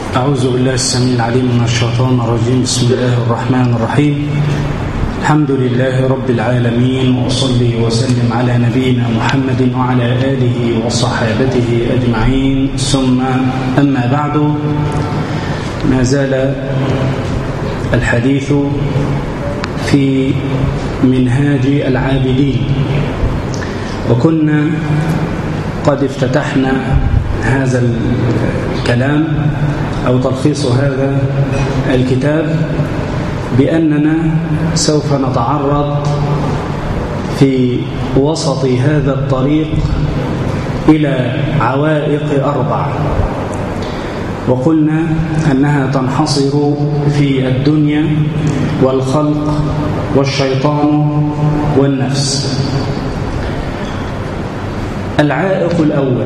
أعوذ بالله السميع العليم من الشيطان الرجيم بسم الله الرحمن الرحيم الحمد لله رب العالمين وأصلي وسلم على نبينا محمد وعلى آله وصحابته أجمعين ثم أما بعد ما زال الحديث في منهاج العابدين وكنا قد افتتحنا هذا الكلام أو تلخيص هذا الكتاب بأننا سوف نتعرض في وسط هذا الطريق إلى عوائق أربع وقلنا أنها تنحصر في الدنيا والخلق والشيطان والنفس العائق الأول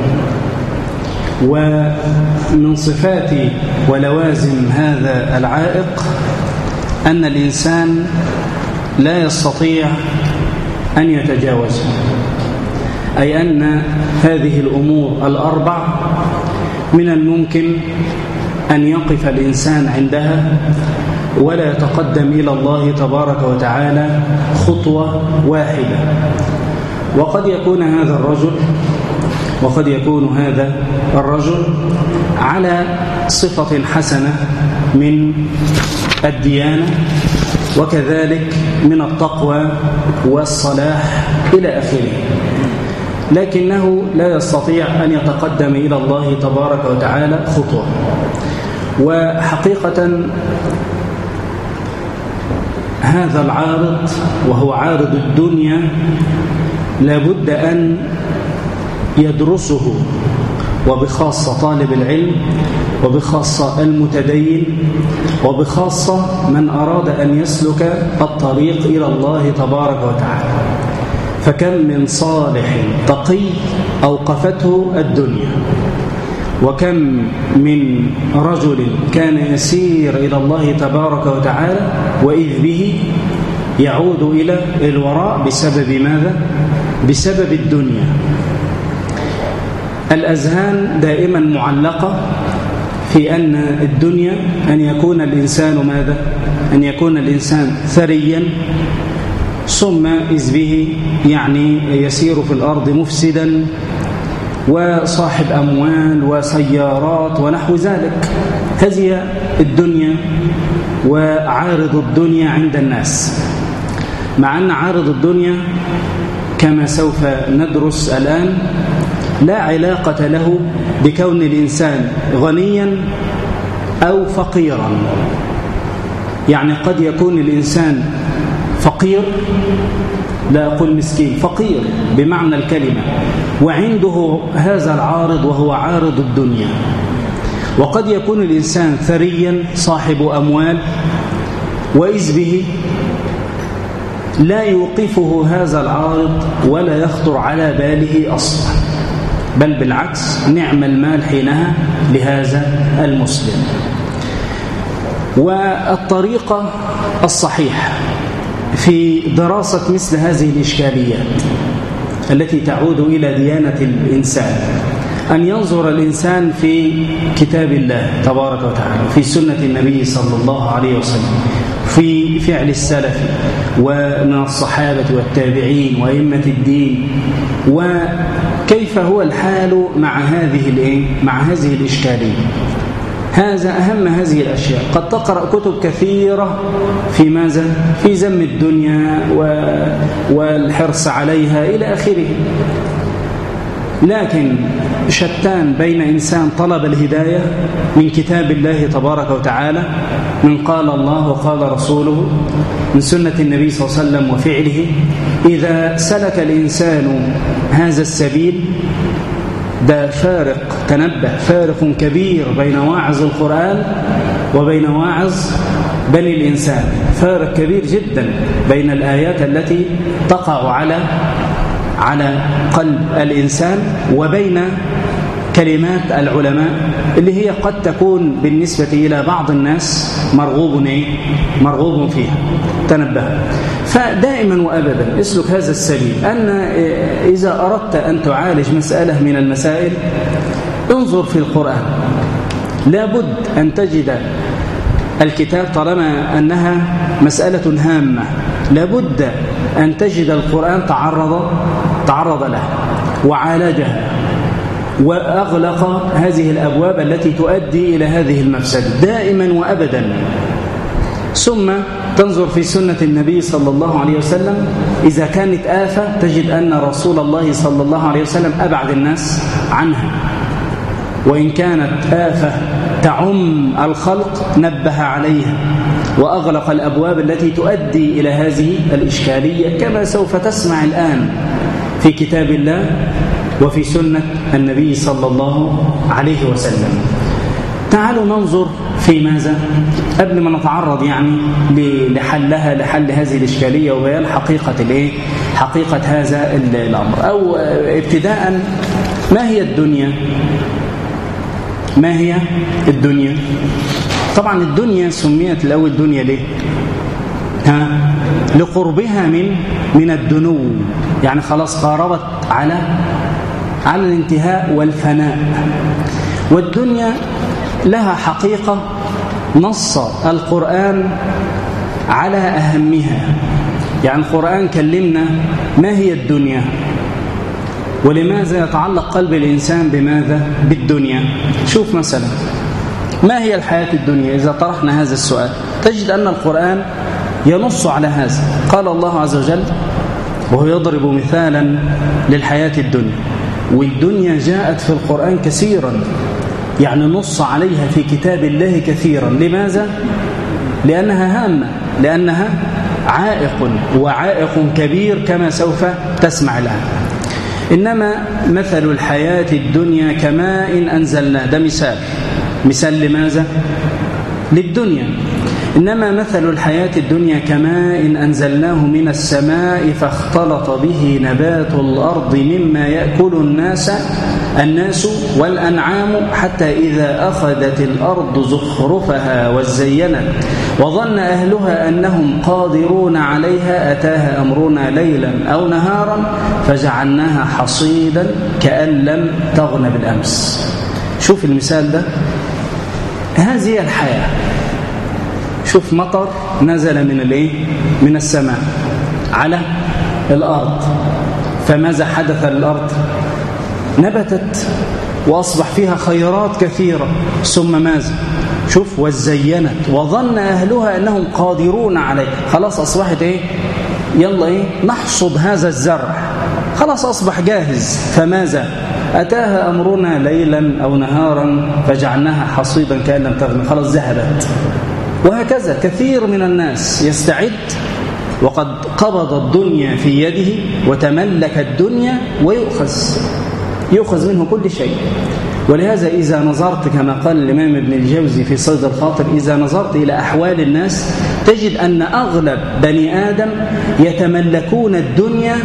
ومن صفات ولوازم هذا العائق أن الإنسان لا يستطيع أن يتجاوزه أي أن هذه الأمور الأربع من الممكن أن يقف الإنسان عندها ولا يتقدم إلى الله تبارك وتعالى خطوة واحدة وقد يكون هذا الرجل وقد يكون هذا الرجل على صفة حسنة من الديانة وكذلك من التقوى والصلاح إلى آخره لكنه لا يستطيع أن يتقدم إلى الله تبارك وتعالى خطوة وحقيقة هذا العارض وهو عارض الدنيا لابد أن يدرسه وبخاصة طالب العلم وبخاصة المتدين وبخاصة من أراد أن يسلك الطريق إلى الله تبارك وتعالى فكم من صالح تقي أوقفته الدنيا وكم من رجل كان يسير إلى الله تبارك وتعالى وإذ به يعود إلى الوراء بسبب ماذا؟ بسبب الدنيا الأذهان دائما معلقة في أن الدنيا أن يكون الإنسان ماذا؟ أن يكون الإنسان ثريا ثم إذ به يعني يسير في الأرض مفسدا وصاحب أموال وسيارات ونحو ذلك هذه الدنيا وعارض الدنيا عند الناس مع أن عارض الدنيا كما سوف ندرس الآن لا علاقة له بكون الإنسان غنيا أو فقيرا يعني قد يكون الإنسان فقير لا أقول مسكين فقير بمعنى الكلمة وعنده هذا العارض وهو عارض الدنيا وقد يكون الإنسان ثريا صاحب أموال وإذ به لا يوقفه هذا العارض ولا يخطر على باله أصلا بل بالعكس نعم المال حينها لهذا المسلم والطريقة الصحيحة في دراسة مثل هذه الإشكاليات التي تعود إلى ديانة الإنسان أن ينظر الإنسان في كتاب الله تبارك وتعالى في سنة النبي صلى الله عليه وسلم في فعل السلف ومن الصحابة والتابعين وأئمة الدين وكيف هو الحال مع هذه مع هذه الإشكالية هذا أهم هذه الأشياء قد تقرأ كتب كثيرة في ماذا؟ في ذم الدنيا والحرص عليها إلى آخره لكن شتان بين إنسان طلب الهداية من كتاب الله تبارك وتعالى من قال الله وقال رسوله من سنة النبي صلى الله عليه وسلم وفعله إذا سلك الإنسان هذا السبيل ده فارق تنبه فارق كبير بين واعظ القرآن وبين واعظ بني الإنسان فارق كبير جدا بين الآيات التي تقع على على قلب الإنسان وبين كلمات العلماء اللي هي قد تكون بالنسبة إلى بعض الناس مرغوب إيه؟ مرغوب فيها تنبه فدائما وأبدا اسلك هذا السبيل أن إذا أردت أن تعالج مسألة من المسائل انظر في القرآن لابد أن تجد الكتاب طالما أنها مسألة هامة لابد أن تجد القرآن تعرض تعرض له وعالجها وأغلق هذه الأبواب التي تؤدي إلى هذه المفسدة دائما وأبدا ثم تنظر في سنة النبي صلى الله عليه وسلم إذا كانت آفة تجد أن رسول الله صلى الله عليه وسلم أبعد الناس عنها وإن كانت آفة تعم الخلق نبه عليها وأغلق الأبواب التي تؤدي إلى هذه الإشكالية كما سوف تسمع الآن في كتاب الله وفي سنة النبي صلى الله عليه وسلم تعالوا ننظر في ماذا قبل ما نتعرض يعني لحلها لحل هذه الإشكالية وبيان حقيقة الايه حقيقة هذا الأمر أو ابتداء ما هي الدنيا ما هي الدنيا طبعا الدنيا سميت الأول دنيا ليه ها لقربها من من الدنو يعني خلاص قاربت على على الانتهاء والفناء والدنيا لها حقيقة نص القرآن على أهمها يعني القرآن كلمنا ما هي الدنيا ولماذا يتعلق قلب الإنسان بماذا؟ بالدنيا شوف مثلا ما هي الحياة الدنيا إذا طرحنا هذا السؤال تجد أن القرآن ينص على هذا قال الله عز وجل وهو يضرب مثالا للحياة الدنيا والدنيا جاءت في القرآن كثيرا يعني نص عليها في كتاب الله كثيرا لماذا؟ لأنها هامة لأنها عائق وعائق كبير كما سوف تسمع الآن إنما مثل الحياة الدنيا كماء أنزلناه ده مثال مثال لماذا؟ للدنيا إنما مثل الحياة الدنيا كماء أنزلناه من السماء فاختلط به نبات الأرض مما يأكل الناس الناس والأنعام حتى إذا أخذت الأرض زخرفها وزينت وظن أهلها أنهم قادرون عليها أتاها أمرنا ليلا أو نهارا فجعلناها حصيدا كأن لم تغن بالأمس شوف المثال ده هذه الحياة شوف مطر نزل من الايه من السماء على الارض فماذا حدث للارض نبتت واصبح فيها خيرات كثيره ثم ماذا شوف وزينت وظن اهلها انهم قادرون عليه خلاص اصبحت ايه يلا ايه نحصد هذا الزرع خلاص اصبح جاهز فماذا اتاها امرنا ليلا او نهارا فجعلناها حصيدا كان لم تغن خلاص ذهبت وهكذا كثير من الناس يستعد وقد قبض الدنيا في يده وتملك الدنيا ويؤخذ يؤخذ منه كل شيء ولهذا إذا نظرت كما قال الإمام ابن الجوزي في صيد الخاطر إذا نظرت إلى أحوال الناس تجد أن أغلب بني آدم يتملكون الدنيا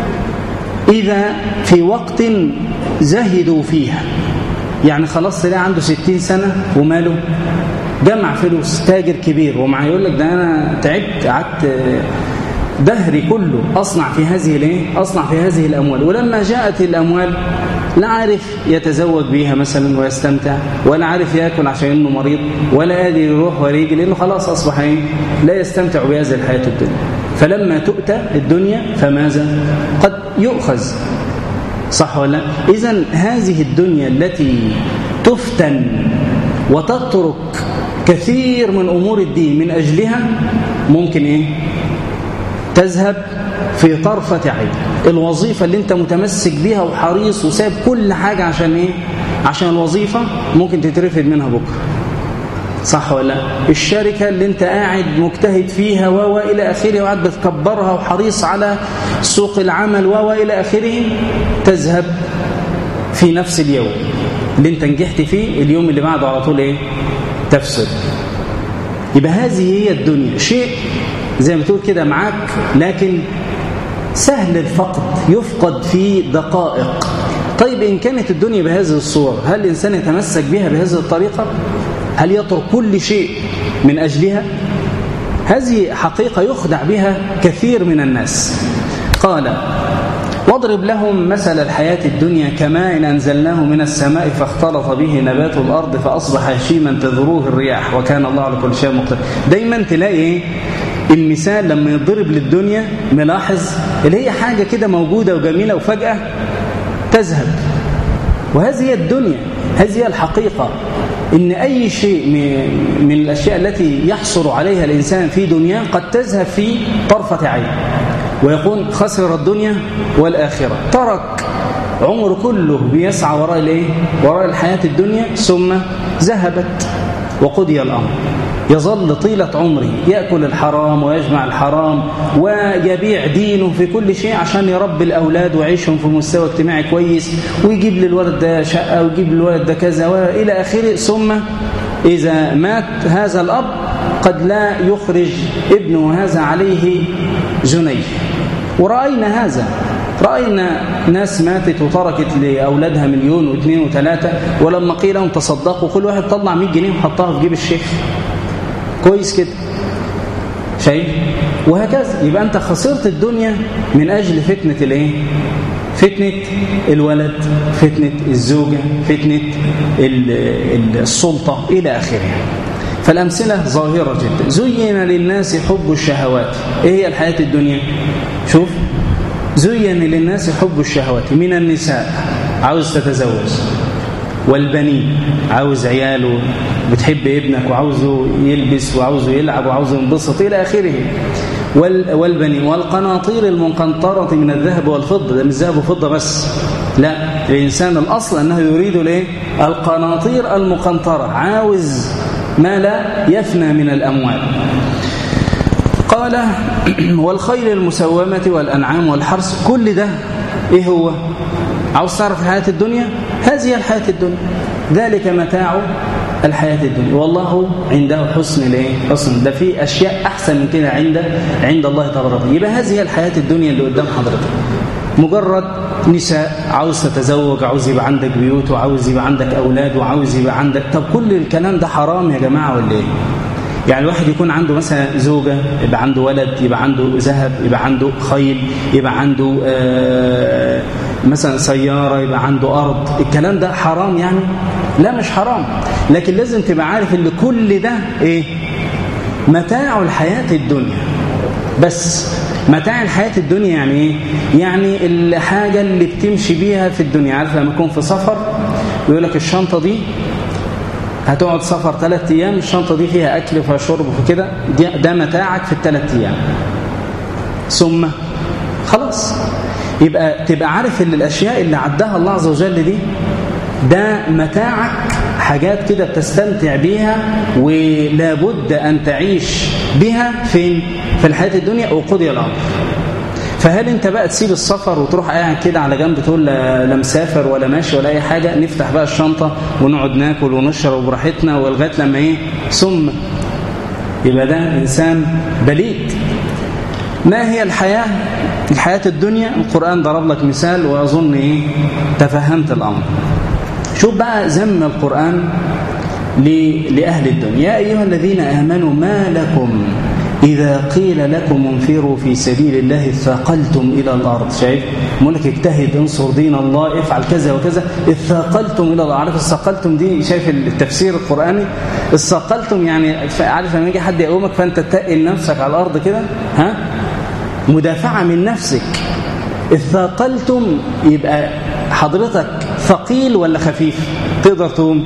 إذا في وقت زهدوا فيها يعني خلاص تلاقي عنده ستين سنة وماله جمع فلوس تاجر كبير ومع يقول لك ده انا تعبت قعدت دهري كله اصنع في هذه الايه اصنع في هذه الاموال ولما جاءت الاموال لا عارف يتزوج بيها مثلا ويستمتع ولا عارف ياكل عشان انه مريض ولا قادر يروح ولا يجي لانه خلاص اصبح ايه لا يستمتع بهذه الحياه الدنيا فلما تؤتى الدنيا فماذا قد يؤخذ صح ولا اذا هذه الدنيا التي تفتن وتترك كثير من أمور الدين من أجلها ممكن إيه تذهب في طرفة عين الوظيفة اللي انت متمسك بيها وحريص وساب كل حاجة عشان ايه عشان الوظيفة ممكن تترفد منها بكرة صح ولا الشركة اللي انت قاعد مجتهد فيها و الى اخره وقاعد بتكبرها وحريص على سوق العمل و الى اخره تذهب في نفس اليوم اللي انت نجحت فيه اليوم اللي بعده على طول ايه تفسد يبقى هذه هي الدنيا شيء زي ما تقول كده معاك لكن سهل الفقد يفقد في دقائق طيب إن كانت الدنيا بهذه الصورة هل الإنسان يتمسك بها بهذه الطريقة هل يترك كل شيء من أجلها هذه حقيقة يخدع بها كثير من الناس قال واضرب لهم مثل الحياة الدنيا كماء إن أنزلناه من السماء فاختلط به نبات الأرض فأصبح هشيما تذروه الرياح وكان الله على كل شيء مقتدر دايما تلاقي إيه المثال لما يضرب للدنيا ملاحظ اللي هي حاجة كده موجودة وجميلة وفجأة تذهب وهذه هي الدنيا هذه هي الحقيقة إن أي شيء من الأشياء التي يحصل عليها الإنسان في دنيا قد تذهب في طرفة عين ويقول خسر الدنيا والآخرة ترك عمره كله بيسعى وراء الايه وراء الحياة الدنيا ثم ذهبت وقضي الأمر يظل طيلة عمره يأكل الحرام ويجمع الحرام ويبيع دينه في كل شيء عشان يربي الأولاد ويعيشهم في مستوى اجتماعي كويس ويجيب للولد ده شقة ويجيب للولد ده كذا وإلى آخره ثم إذا مات هذا الأب قد لا يخرج ابنه هذا عليه جنيه ورأينا هذا رأينا ناس ماتت وتركت لأولادها مليون واثنين وثلاثة ولما قيل لهم تصدقوا كل واحد طلع 100 جنيه وحطها في جيب الشيخ كويس كده شايف وهكذا يبقى أنت خسرت الدنيا من أجل فتنة الايه فتنة الولد فتنة الزوجة فتنة السلطة إلى آخره فالأمثلة ظاهرة جدا زين للناس حب الشهوات إيه هي الحياة الدنيا شوف زين للناس حب الشهوات من النساء عاوز تتزوج والبنين عاوز عياله بتحب ابنك وعاوزه يلبس وعاوزه يلعب وعاوزه ينبسط إلى آخره والبنين والقناطير المقنطرة من الذهب والفضة ده مش ذهب وفضة بس لا الإنسان الأصل أنه يريد ليه القناطير المقنطرة عاوز ما لا يفنى من الأموال قال والخيل المسومة والأنعام والحرس كل ده إيه هو عاوز تعرف الحياة الدنيا هذه الحياة الدنيا ذلك متاع الحياة الدنيا والله عنده حسن الايه حسن ده في أشياء أحسن من كده عند عند الله تبارك يبقى هذه هي الحياة الدنيا اللي قدام حضرتك مجرد نساء عاوز تتزوج عاوز يبقى عندك بيوت وعاوز يبقى عندك أولاد وعاوز يبقى عندك طب كل الكلام ده حرام يا جماعة ولا ايه يعني الواحد يكون عنده مثلا زوجة يبقى عنده ولد يبقى عنده ذهب يبقى عنده خيل يبقى عنده آه مثلا سيارة يبقى عنده أرض الكلام ده حرام يعني لا مش حرام لكن لازم تبقى عارف ان كل ده ايه متاع الحياة الدنيا بس متاع الحياة الدنيا يعني ايه يعني الحاجة اللي بتمشي بيها في الدنيا عارف لما يكون في سفر ويقول لك الشنطة دي هتقعد سفر ثلاث أيام الشنطة دي فيها أكل وفيها شرب وكده ده متاعك في الثلاث أيام ثم خلاص يبقى تبقى عارف ان الأشياء اللي عدها الله عز وجل دي ده متاعك حاجات كده بتستمتع بيها ولابد أن تعيش بها فين في الحياة الدنيا وقضي الأمر فهل انت بقى تسيب السفر وتروح قاعد كده على جنب تقول لا مسافر ولا ماشي ولا اي حاجه نفتح بقى الشنطه ونقعد ناكل ونشرب براحتنا ولغايه لما ايه ثم يبقى ده انسان بليد ما هي الحياه الحياه الدنيا القران ضرب لك مثال واظن ايه تفهمت الامر شوف بقى ذم القران لاهل الدنيا يا ايها الذين امنوا ما لكم إذا قيل لكم انفروا في سبيل الله ثاقلتم إلى الأرض شايف مولك اجتهد انصر دين الله افعل كذا وكذا اثاقلتم إلى الأرض عارف الثاقلتم دي شايف التفسير القرآني الثاقلتم يعني عارف لما يجي حد يقومك فأنت تقل نفسك على الأرض كده ها مدافعة من نفسك اثاقلتم يبقى حضرتك ثقيل ولا خفيف تقدر تقوم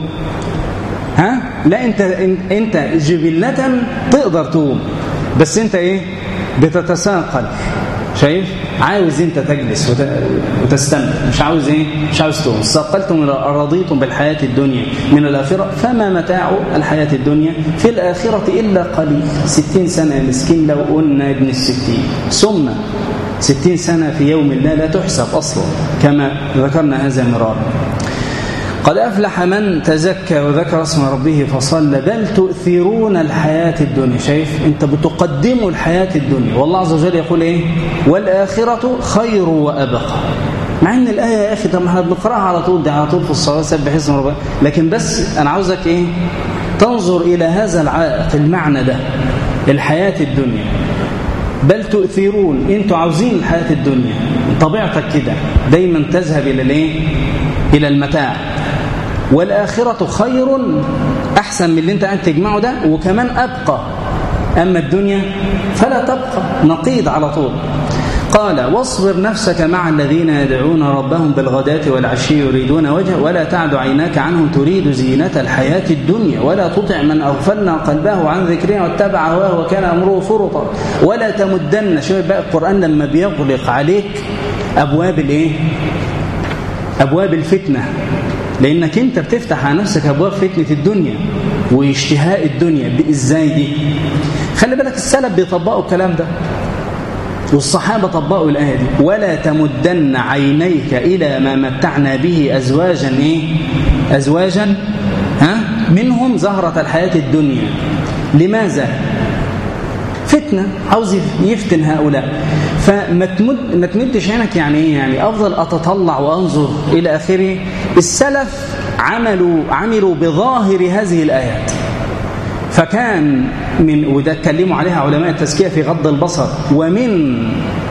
ها لا انت انت جبلة تقدر تقوم بس انت ايه بتتساقل شايف عاوز انت تجلس وتستمتع مش عاوز ايه مش عاوز تقوم ساقلتم رضيتم بالحياة الدنيا من الآخرة فما متاع الحياة الدنيا في الآخرة إلا قليل ستين سنة مسكين لو قلنا ابن الستين ثم ستين سنة في يوم الله لا تحسب أصلا كما ذكرنا هذا مرارا قد أفلح من تزكى وذكر اسم ربه فصلى بل تؤثرون الحياة الدنيا شايف انت بتقدموا الحياة الدنيا والله عز وجل يقول ايه والآخرة خير وأبقى مع ان الآية يا أخي طب ما احنا بنقرأها على طول دي على طول في الصلاة سبح اسم ربك لكن بس أنا عاوزك ايه تنظر إلى هذا العائق المعنى ده الحياة الدنيا بل تؤثرون انتوا عاوزين الحياة الدنيا طبيعتك كده دايما تذهب إلى الايه إلى المتاع والآخرة خير أحسن من اللي أنت قاعد تجمعه ده وكمان أبقى أما الدنيا فلا تبقى نقيض على طول قال واصبر نفسك مع الذين يدعون ربهم بالغداة والعشي يريدون وجهه ولا تعد عيناك عنهم تريد زينة الحياة الدنيا ولا تطع من أغفلنا قلبه عن ذكرنا واتبع هواه وكان أمره فرطا ولا تمدن شوف بقى القرآن لما بيغلق عليك أبواب الإيه؟ أبواب الفتنة لأنك أنت بتفتح على نفسك أبواب فتنة الدنيا واشتهاء الدنيا إزاي دي خلي بالك السلف بيطبقوا الكلام ده والصحابة طبقوا الآية دي ولا تمدن عينيك إلى ما متعنا به أزواجا إيه؟ أزواجا ها؟ منهم زهرة الحياة الدنيا لماذا؟ فتنة عاوز يفتن هؤلاء فما تمد ما تمدش عينك يعني ايه يعني افضل اتطلع وانظر الى اخره السلف عملوا عملوا بظاهر هذه الايات فكان من وده اتكلموا عليها علماء التزكيه في غض البصر ومن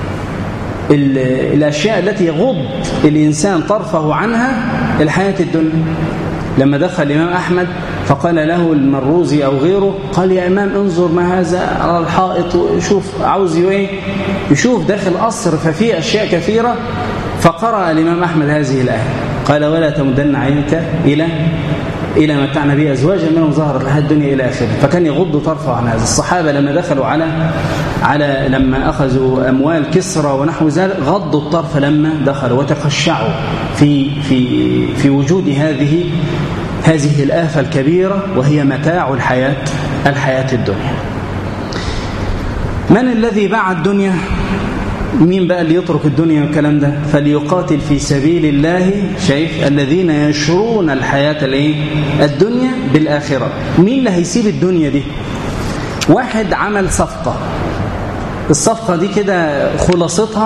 الاشياء التي يغض الانسان طرفه عنها الحياه الدنيا لما دخل الامام احمد فقال له المروزي أو غيره قال يا إمام انظر ما هذا على الحائط وشوف عاوز ايه يشوف داخل قصر ففيه أشياء كثيرة فقرأ الإمام أحمد هذه الآية قال ولا تمدن عينك إلى إلى متعنا به أزواجا منهم ظهرت لها الدنيا إلى آخره فكان يغض طرفه عن هذا الصحابة لما دخلوا على على لما أخذوا أموال كسرى ونحو ذلك غضوا الطرف لما دخلوا وتخشعوا في في في وجود هذه هذه الآفة الكبيرة وهي متاع الحياة الحياة الدنيا من الذي باع الدنيا مين بقى اللي يترك الدنيا والكلام ده فليقاتل في سبيل الله شايف الذين يشرون الحياة الايه الدنيا بالآخرة مين اللي هيسيب الدنيا دي واحد عمل صفقة الصفقة دي كده خلاصتها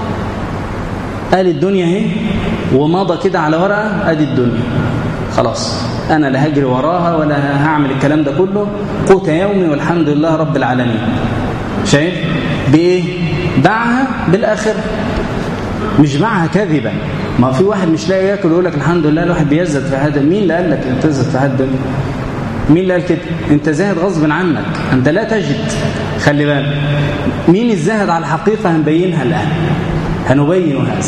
قال الدنيا اهي ومضى كده على ورقة ادي الدنيا خلاص أنا لا هجري وراها ولا هعمل الكلام ده كله قوت يومي والحمد لله رب العالمين شايف بإيه باعها بالآخرة مش باعها كذبا ما في واحد مش لاقي ياكل ويقول لك الحمد لله الواحد بيزد في هذا مين اللي قال لك انت تزد في هذا مين اللي قال كده انت زاهد غصب عنك انت لا تجد خلي بالك مين الزاهد على الحقيقة هنبينها الآن هنبين هذا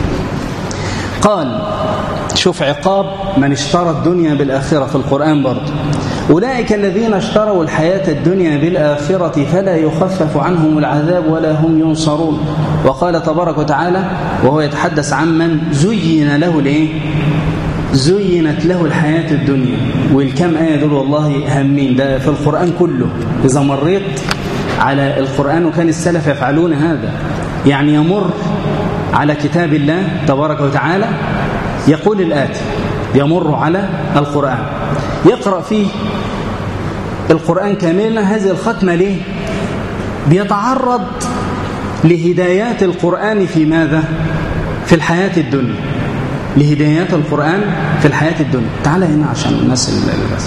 قال شوف عقاب من اشترى الدنيا بالآخرة في القرآن برضه أولئك الذين اشتروا الحياة الدنيا بالآخرة فلا يخفف عنهم العذاب ولا هم ينصرون وقال تبارك وتعالى وهو يتحدث عن من زين له الايه زينت له الحياة الدنيا والكم آية دول والله هامين ده في القرآن كله إذا مريت على القرآن وكان السلف يفعلون هذا يعني يمر على كتاب الله تبارك وتعالى يقول الآتي يمر على القرآن يقرأ فيه القرآن كاملا هذه الختمة ليه بيتعرض لهدايات القرآن في ماذا في الحياة الدنيا لهدايات القرآن في الحياة الدنيا تعال هنا عشان الناس اللي بس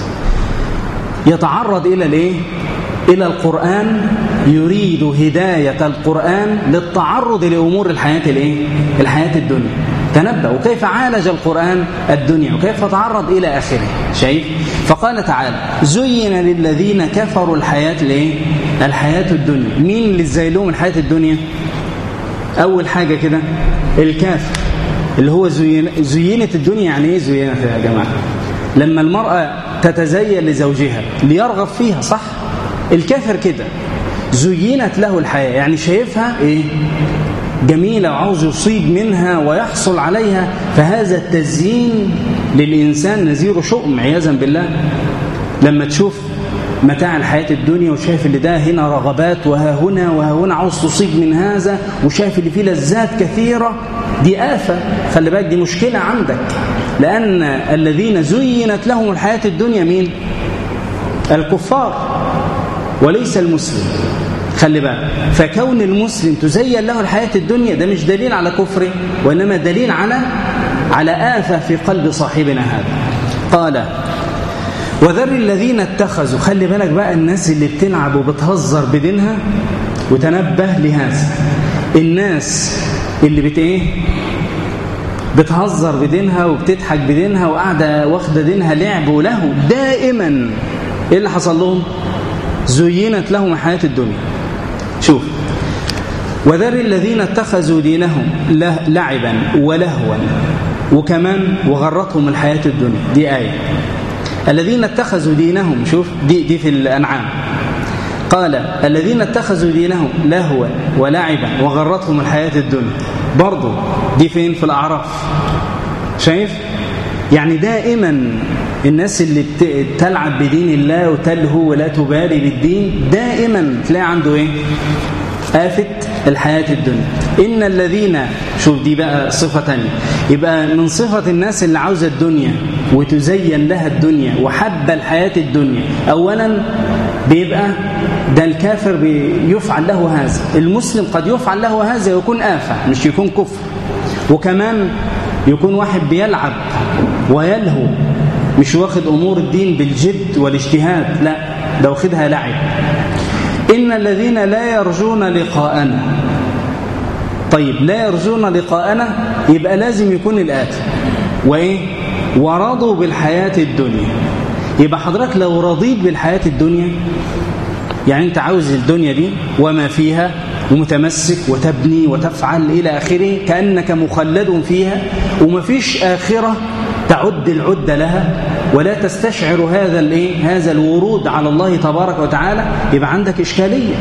يتعرض إلى الايه إلى القرآن يريد هداية القرآن للتعرض لأمور الحياة الايه الحياة الدنيا تنبأ وكيف عالج القرآن الدنيا وكيف تعرض إلى آخره شايف فقال تعالى زين للذين كفروا الحياة الايه الحياة الدنيا مين اللي زيلهم الحياة الدنيا أول حاجة كده الكافر اللي هو زين زينت الدنيا يعني ايه زينت يا جماعة لما المرأة تتزين لزوجها ليرغب فيها صح الكافر كده زينت له الحياة يعني شايفها ايه جميلة وعاوز يصيب منها ويحصل عليها فهذا التزيين للإنسان نزير شؤم عياذا بالله لما تشوف متاع الحياة الدنيا وشايف اللي ده هنا رغبات وها هنا وها هنا عاوز تصيب من هذا وشايف اللي فيه لذات كثيرة دي آفة خلي بالك دي مشكلة عندك لأن الذين زينت لهم الحياة الدنيا مين؟ الكفار وليس المسلم خلي بالك فكون المسلم تزين له الحياة الدنيا ده مش دليل على كفره وإنما دليل على على آفة في قلب صاحبنا هذا قال وذر الذين اتخذوا خلي بالك بقى الناس اللي بتلعب وبتهزر بدينها وتنبه لهذا الناس اللي بت ايه بتهزر بدينها وبتضحك بدينها وقاعدة واخدة دينها لعب ولهو دائما ايه اللي حصل لهم زينت لهم حياة الدنيا شوف وذر الذين اتخذوا دينهم لعبا ولهوا وكمان وغرتهم الحياة الدنيا دي آية الذين اتخذوا دينهم شوف دي, دي في الأنعام قال الذين اتخذوا دينهم لهوا ولعبا وغرتهم الحياة الدنيا برضو دي فين في الأعراف شايف يعني دائما الناس اللي تلعب بدين الله وتلهو ولا تبالي بالدين دائما تلاقي عنده ايه آفة الحياة الدنيا إن الذين شوف دي بقى صفة تانية يبقى من صفة الناس اللي عاوزة الدنيا وتزين لها الدنيا وحب الحياة الدنيا أولا بيبقى ده الكافر يفعل له هذا المسلم قد يفعل له هذا ويكون آفة مش يكون كفر وكمان يكون واحد بيلعب ويلهو مش واخد أمور الدين بالجد والاجتهاد لا ده واخدها لعب إن الذين لا يرجون لقاءنا طيب لا يرجون لقاءنا يبقى لازم يكون الآتي وإيه ورضوا بالحياة الدنيا يبقى حضرتك لو رضيت بالحياة الدنيا يعني أنت عاوز الدنيا دي وما فيها ومتمسك وتبني وتفعل إلى آخره كأنك مخلد فيها ومفيش آخرة تعد العدة لها ولا تستشعر هذا الايه هذا الورود على الله تبارك وتعالى يبقى عندك إشكالية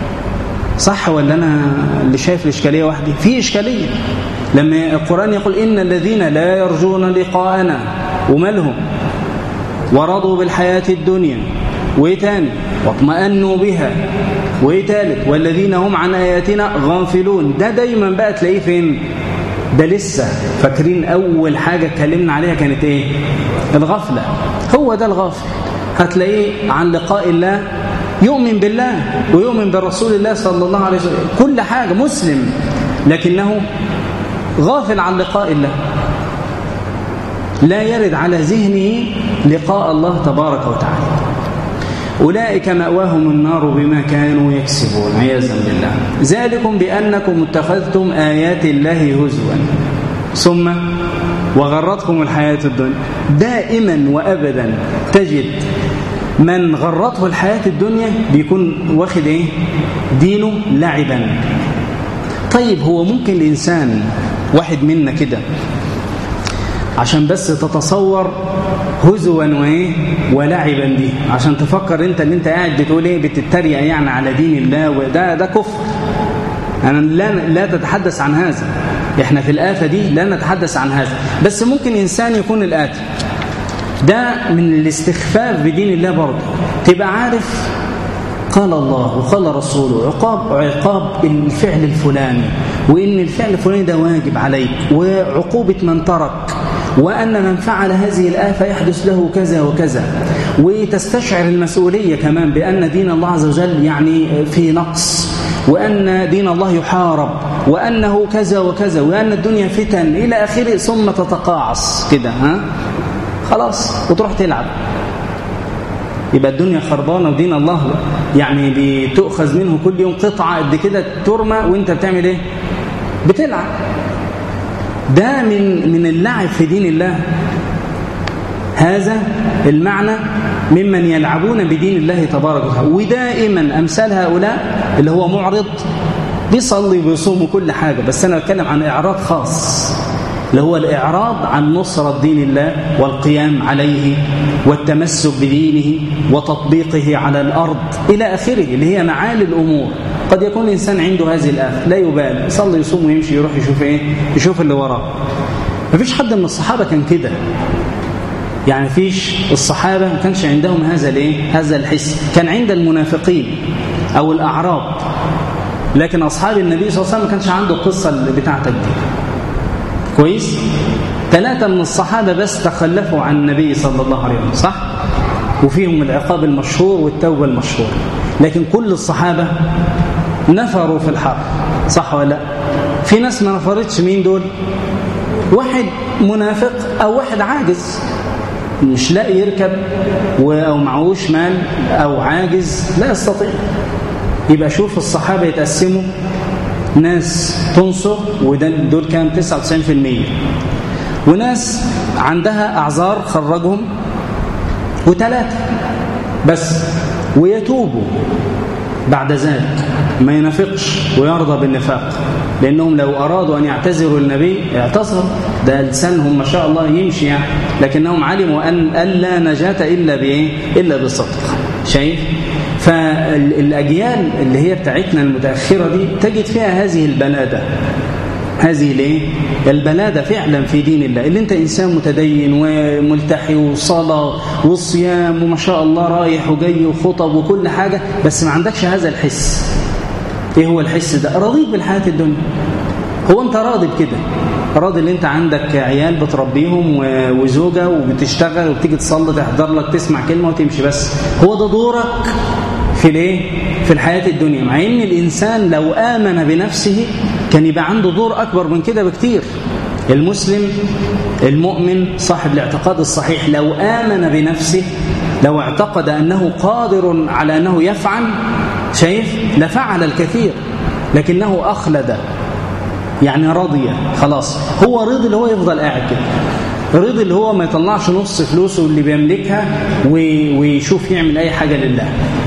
صح ولا أنا اللي شايف الإشكالية وحدي في إشكالية لما القرآن يقول إن الذين لا يرجون لقاءنا ومالهم ورضوا بالحياة الدنيا وإيه تاني واطمأنوا بها وإيه تالت والذين هم عن آياتنا غافلون ده دايما بقى تلاقيه فين ده لسه فاكرين أول حاجة اتكلمنا عليها كانت إيه الغفلة هو ده الغافل هتلاقيه عن لقاء الله يؤمن بالله ويؤمن برسول الله صلى الله عليه وسلم كل حاجة مسلم لكنه غافل عن لقاء الله لا يرد على ذهنه لقاء الله تبارك وتعالى أولئك مأواهم النار بما كانوا يكسبون عياذا بالله ذلكم بأنكم اتخذتم آيات الله هزوا ثم وغرتكم الحياة الدنيا دائما وأبدا تجد من غرته الحياة الدنيا بيكون واخد ايه دينه لعبا طيب هو ممكن الإنسان واحد منا كده عشان بس تتصور هزوا وايه ولعبا دي عشان تفكر انت اللي انت قاعد بتقول ايه بتتريق يعني على دين الله وده ده كفر انا لا لا تتحدث عن هذا احنا في الآفة دي لا نتحدث عن هذا بس ممكن انسان يكون الآتي ده من الاستخفاف بدين الله برضه تبقى عارف قال الله وقال رسوله عقاب عقاب الفعل الفلاني وإن الفعل الفلاني ده واجب عليك وعقوبة من ترك وأن من فعل هذه الآفة يحدث له كذا وكذا وتستشعر المسؤولية كمان بأن دين الله عز وجل يعني في نقص وأن دين الله يحارب وأنه كذا وكذا وأن الدنيا فتن إلى آخره ثم تتقاعس كده ها خلاص وتروح تلعب يبقى الدنيا خربانه ودين الله يعني بتؤخذ منه كل يوم قطعه قد كده ترمى وانت بتعمل ايه بتلعب ده من من اللعب في دين الله هذا المعنى ممن يلعبون بدين الله تبارك وتعالى ودائما امثال هؤلاء اللي هو معرض بيصلي وبيصوم وكل حاجه بس انا بتكلم عن اعراض خاص اللي هو الإعراض عن نصرة دين الله والقيام عليه والتمسك بدينه وتطبيقه على الأرض إلى آخره اللي هي معالي الأمور قد يكون الإنسان عنده هذه الآفة لا يبالي يصلي يصوم ويمشي يروح يشوف إيه يشوف اللي وراه ما فيش حد من الصحابة كان كده يعني فيش الصحابة ما كانش عندهم هذا الايه هذا الحس كان عند المنافقين أو الأعراب لكن أصحاب النبي صلى الله عليه وسلم ما كانش عنده القصة اللي بتاعتك دي كويس ثلاثة من الصحابة بس تخلفوا عن النبي صلى الله عليه وسلم صح وفيهم العقاب المشهور والتوبة المشهور لكن كل الصحابة نفروا في الحرب صح ولا لا في ناس ما نفرتش مين دول واحد منافق أو واحد عاجز مش لاقي يركب أو معهوش مال أو عاجز لا يستطيع يبقى شوف الصحابة يتقسموا ناس تنصر ودول كام 99% وناس عندها أعذار خرجهم وثلاثة بس ويتوبوا بعد ذلك ما ينافقش ويرضى بالنفاق لأنهم لو أرادوا أن يعتذروا للنبي اعتذروا ده لسانهم ما شاء الله يمشي يعني لكنهم علموا أن ألا نجاة إلا بإيه إلا بالصدق شايف فالأجيال اللي هي بتاعتنا المتأخرة دي تجد فيها هذه البلادة هذه الايه البلادة فعلا في دين الله اللي انت انسان متدين وملتحي وصلاة وصيام وما شاء الله رايح وجاي وخطب وكل حاجة بس ما عندكش هذا الحس ايه هو الحس ده رضيت بالحياة الدنيا هو انت راضي بكده راضي اللي انت عندك عيال بتربيهم وزوجة وبتشتغل وبتيجي تصلي تحضر لك تسمع كلمة وتمشي بس هو ده دورك في الايه في الحياة الدنيا مع ان الانسان لو آمن بنفسه كان يبقى عنده دور اكبر من كده بكتير المسلم المؤمن صاحب الاعتقاد الصحيح لو آمن بنفسه لو اعتقد أنه قادر على أنه يفعل شايف لفعل الكثير لكنه أخلد يعني رضي خلاص هو رضي اللي هو يفضل قاعد كده رضي اللي هو ما يطلعش نص فلوسه اللي بيملكها ويشوف يعمل أي حاجة لله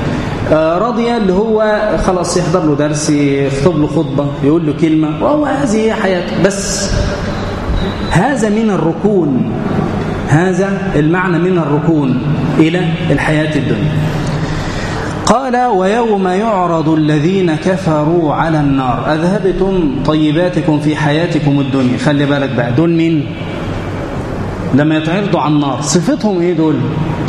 رضي اللي هو خلاص يحضر له درس يخطب له خطبة يقول له كلمة وهو هذه هي حياته بس هذا من الركون هذا المعنى من الركون إلى الحياة الدنيا قال ويوم يعرض الذين كفروا على النار أذهبتم طيباتكم في حياتكم الدنيا خلي بالك بقى دول مين لما يتعرضوا على النار صفتهم ايه دول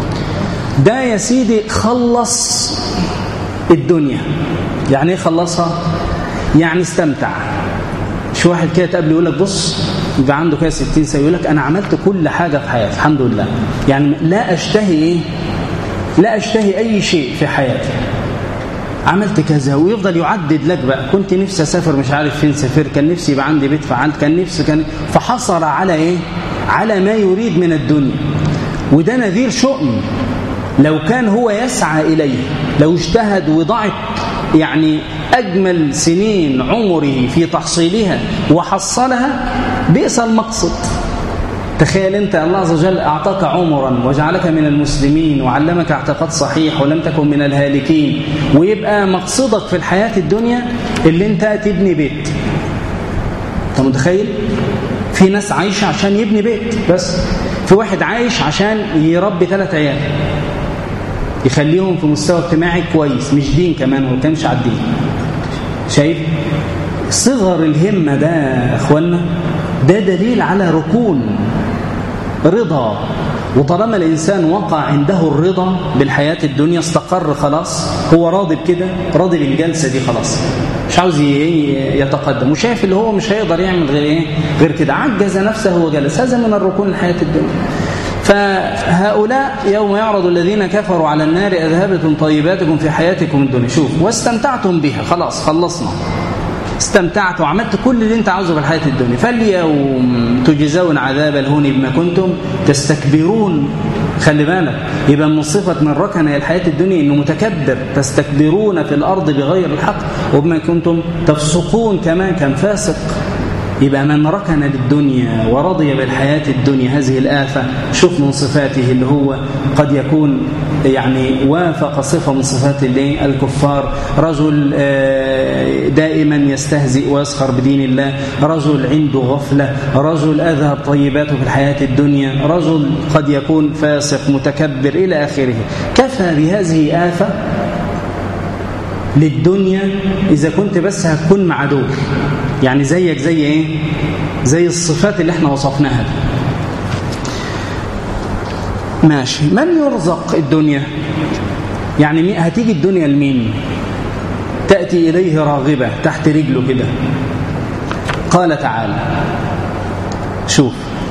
ده يا سيدي خلص الدنيا يعني ايه خلصها يعني استمتع شو واحد كده تقابله يقول لك بص يبقى عنده كده 60 سنه يقول لك انا عملت كل حاجه في حياتي الحمد لله يعني لا اشتهي ايه لا اشتهي اي شيء في حياتي عملت كذا ويفضل يعدد لك بقى كنت نفسي اسافر مش عارف فين سافر كان نفسي يبقى عندي بيت فعلت كان نفسي كان فحصل على ايه على ما يريد من الدنيا وده نذير شؤم لو كان هو يسعى إليه لو اجتهد وضعت يعني أجمل سنين عمره في تحصيلها وحصلها بئس المقصد تخيل أنت الله عز وجل أعطاك عمرا وجعلك من المسلمين وعلمك اعتقاد صحيح ولم تكن من الهالكين ويبقى مقصدك في الحياة الدنيا اللي أنت تبني بيت أنت متخيل؟ في ناس عايشة عشان يبني بيت بس في واحد عايش عشان يربي ثلاث عيال يخليهم في مستوى اجتماعي كويس مش دين كمان هو كانش على الدين شايف صغر الهمة ده يا اخوانا ده دليل على ركون رضا وطالما الإنسان وقع عنده الرضا بالحياة الدنيا استقر خلاص هو راضي بكده راضي بالجلسة دي خلاص مش عاوز يتقدم وشايف اللي هو مش هيقدر يعمل غير ايه غير كده عجز نفسه وجلس هذا من الركون الحياة الدنيا فهؤلاء يوم يعرض الذين كفروا على النار أذهبتم طيباتكم في حياتكم الدنيا شوف واستمتعتم بها خلاص خلصنا استمتعت وعملت كل اللي انت عاوزه في الحياة الدنيا فاليوم تجزون عذاب الهون بما كنتم تستكبرون خلي بالك يبقى من صفة من ركن الحياة الدنيا انه متكبر تستكبرون في الأرض بغير الحق وبما كنتم تفسقون كمان كان فاسق يبقى من ركن للدنيا ورضي بالحياة الدنيا هذه الآفة شوف من صفاته اللي هو قد يكون يعني وافق صفة من صفات الكفار رجل دائما يستهزئ ويسخر بدين الله رجل عنده غفلة رجل أذهب طيباته في الحياة الدنيا رجل قد يكون فاسق متكبر إلى آخره كفى بهذه آفة للدنيا إذا كنت بس هتكون مع دول يعني زيك زي إيه زي الصفات اللي احنا وصفناها دي ماشي من يرزق الدنيا يعني هتيجي الدنيا لمين تأتي إليه راغبة تحت رجله كده قال تعالى شوف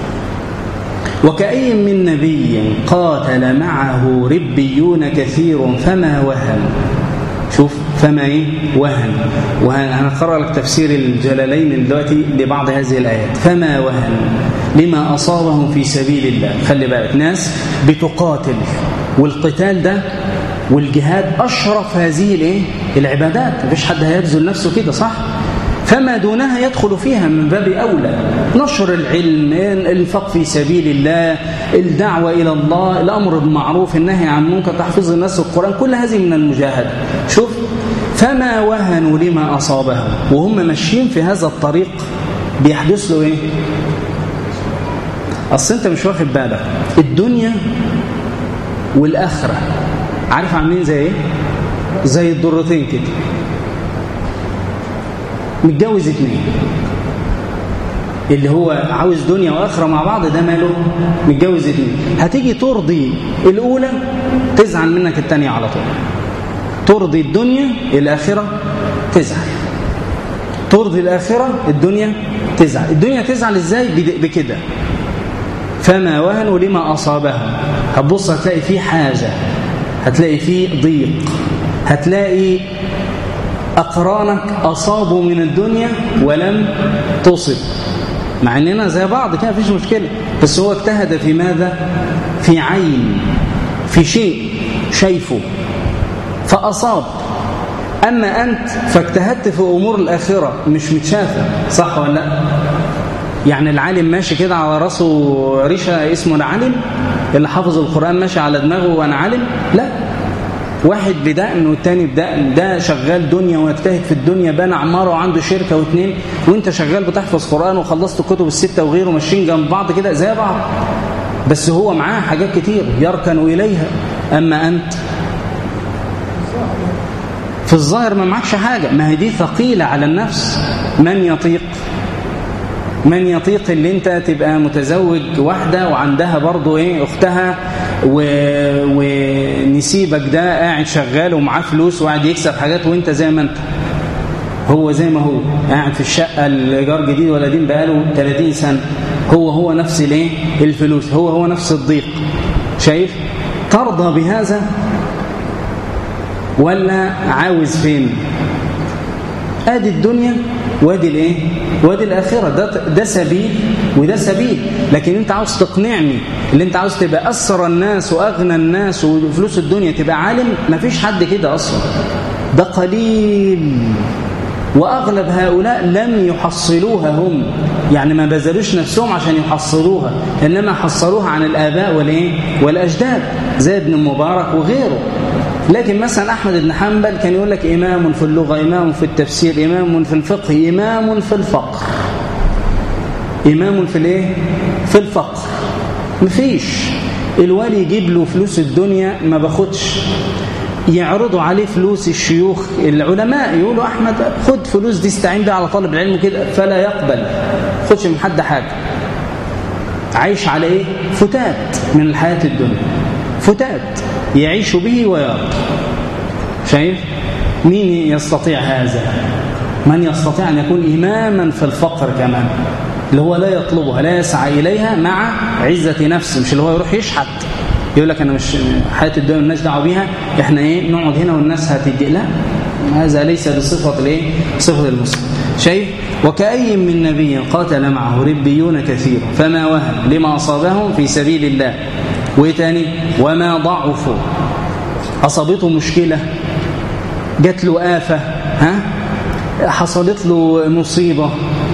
وكأي من نبي قاتل معه ربيون كثير فما وهن شوف فما ايه وهن وهنقرأ لك تفسير الجلالين دلوقتي لبعض هذه الآيات فما وهن لما أصابهم في سبيل الله خلي بالك ناس بتقاتل والقتال ده والجهاد أشرف هذه الايه العبادات مفيش حد هيبذل نفسه كده صح فما دونها يدخل فيها من باب أولى نشر العلم الانفاق في سبيل الله الدعوة إلى الله الأمر بالمعروف النهي عن منكر تحفيظ الناس القرآن كل هذه من المجاهدة شوف فما وهنوا لما أصابهم وهم ماشيين في هذا الطريق بيحدث له إيه أصل أنت مش واخد بالك الدنيا والآخرة عارف عاملين زي إيه زي الضرتين كده متجوز اتنين اللي هو عاوز دنيا واخره مع بعض ده ماله متجوز اتنين هتيجي ترضي الاولى تزعل منك الثانيه على طول ترضي الدنيا الاخره تزعل ترضي الاخره الدنيا تزعل الدنيا تزعل ازاي بكده فما وهنوا لما اصابهم هتبص هتلاقي فيه حاجه هتلاقي فيه ضيق هتلاقي أقرانك أصابوا من الدنيا ولم تصب مع أننا زي بعض كده مفيش مشكلة بس هو اجتهد في ماذا؟ في عين في شيء شايفه فأصاب أما أنت فاجتهدت في أمور الآخرة مش متشافة صح ولا لا؟ يعني العالم ماشي كده على راسه ريشة اسمه العالم اللي حافظ القرآن ماشي على دماغه وأنا عالم لا واحد بدقن والتاني بدقن ده شغال دنيا ويجتهد في الدنيا بنى عماره وعنده شركة واثنين وانت شغال بتحفظ قرآن وخلصت الكتب الستة وغيره ماشيين جنب بعض كده زي بعض بس هو معاه حاجات كتير يركن إليها أما أنت في الظاهر ما معكش حاجة ما هي دي ثقيلة على النفس من يطيق من يطيق اللي انت تبقى متزوج واحدة وعندها برضو ايه اختها و... ونسيبك ده قاعد شغال ومعاه فلوس وقاعد يكسب حاجات وانت زي ما انت هو زي ما هو قاعد في الشقة الإيجار جديد ولا دين بقاله 30 سنة هو هو نفس الايه الفلوس هو هو نفس الضيق شايف ترضى بهذا ولا عاوز فين ادي الدنيا وادي الايه وادي الاخره ده ده سبيل وده سبيل لكن انت عاوز تقنعني اللي انت عاوز تبقى اسرى الناس واغنى الناس وفلوس الدنيا تبقى عالم مفيش حد كده اصلا ده قليل واغلب هؤلاء لم يحصلوها هم يعني ما بذلوش نفسهم عشان يحصلوها انما حصلوها عن الاباء والايه والاجداد زي ابن المبارك وغيره لكن مثلا أحمد بن حنبل كان يقول لك إمام في اللغة إمام في التفسير إمام في الفقه إمام في الفقر إمام في الإيه؟ في الفقر مفيش الوالي يجيب له فلوس الدنيا ما باخدش يعرضوا عليه فلوس الشيوخ العلماء يقولوا أحمد خد فلوس دي استعين بها على طالب العلم كده فلا يقبل خدش من حد حاجة عايش على إيه؟ فتات من الحياة الدنيا فتات يعيش به ويرى شايف مين يستطيع هذا من يستطيع أن يكون إماما في الفقر كمان اللي هو لا يطلبها لا يسعى إليها مع عزة نفسه مش اللي هو يروح يشحت يقول لك أنا مش حياة الدنيا الناس دعوه بيها إحنا إيه نقعد هنا والناس هتدي لا هذا ليس بصفة الإيه صفة المسلم شايف وكأي من نبي قاتل معه ربيون كثير فما وهن لما أصابهم في سبيل الله وايه تاني وما ضعفوا اصابته مشكله جات له آفة ها حصلت له مصيبة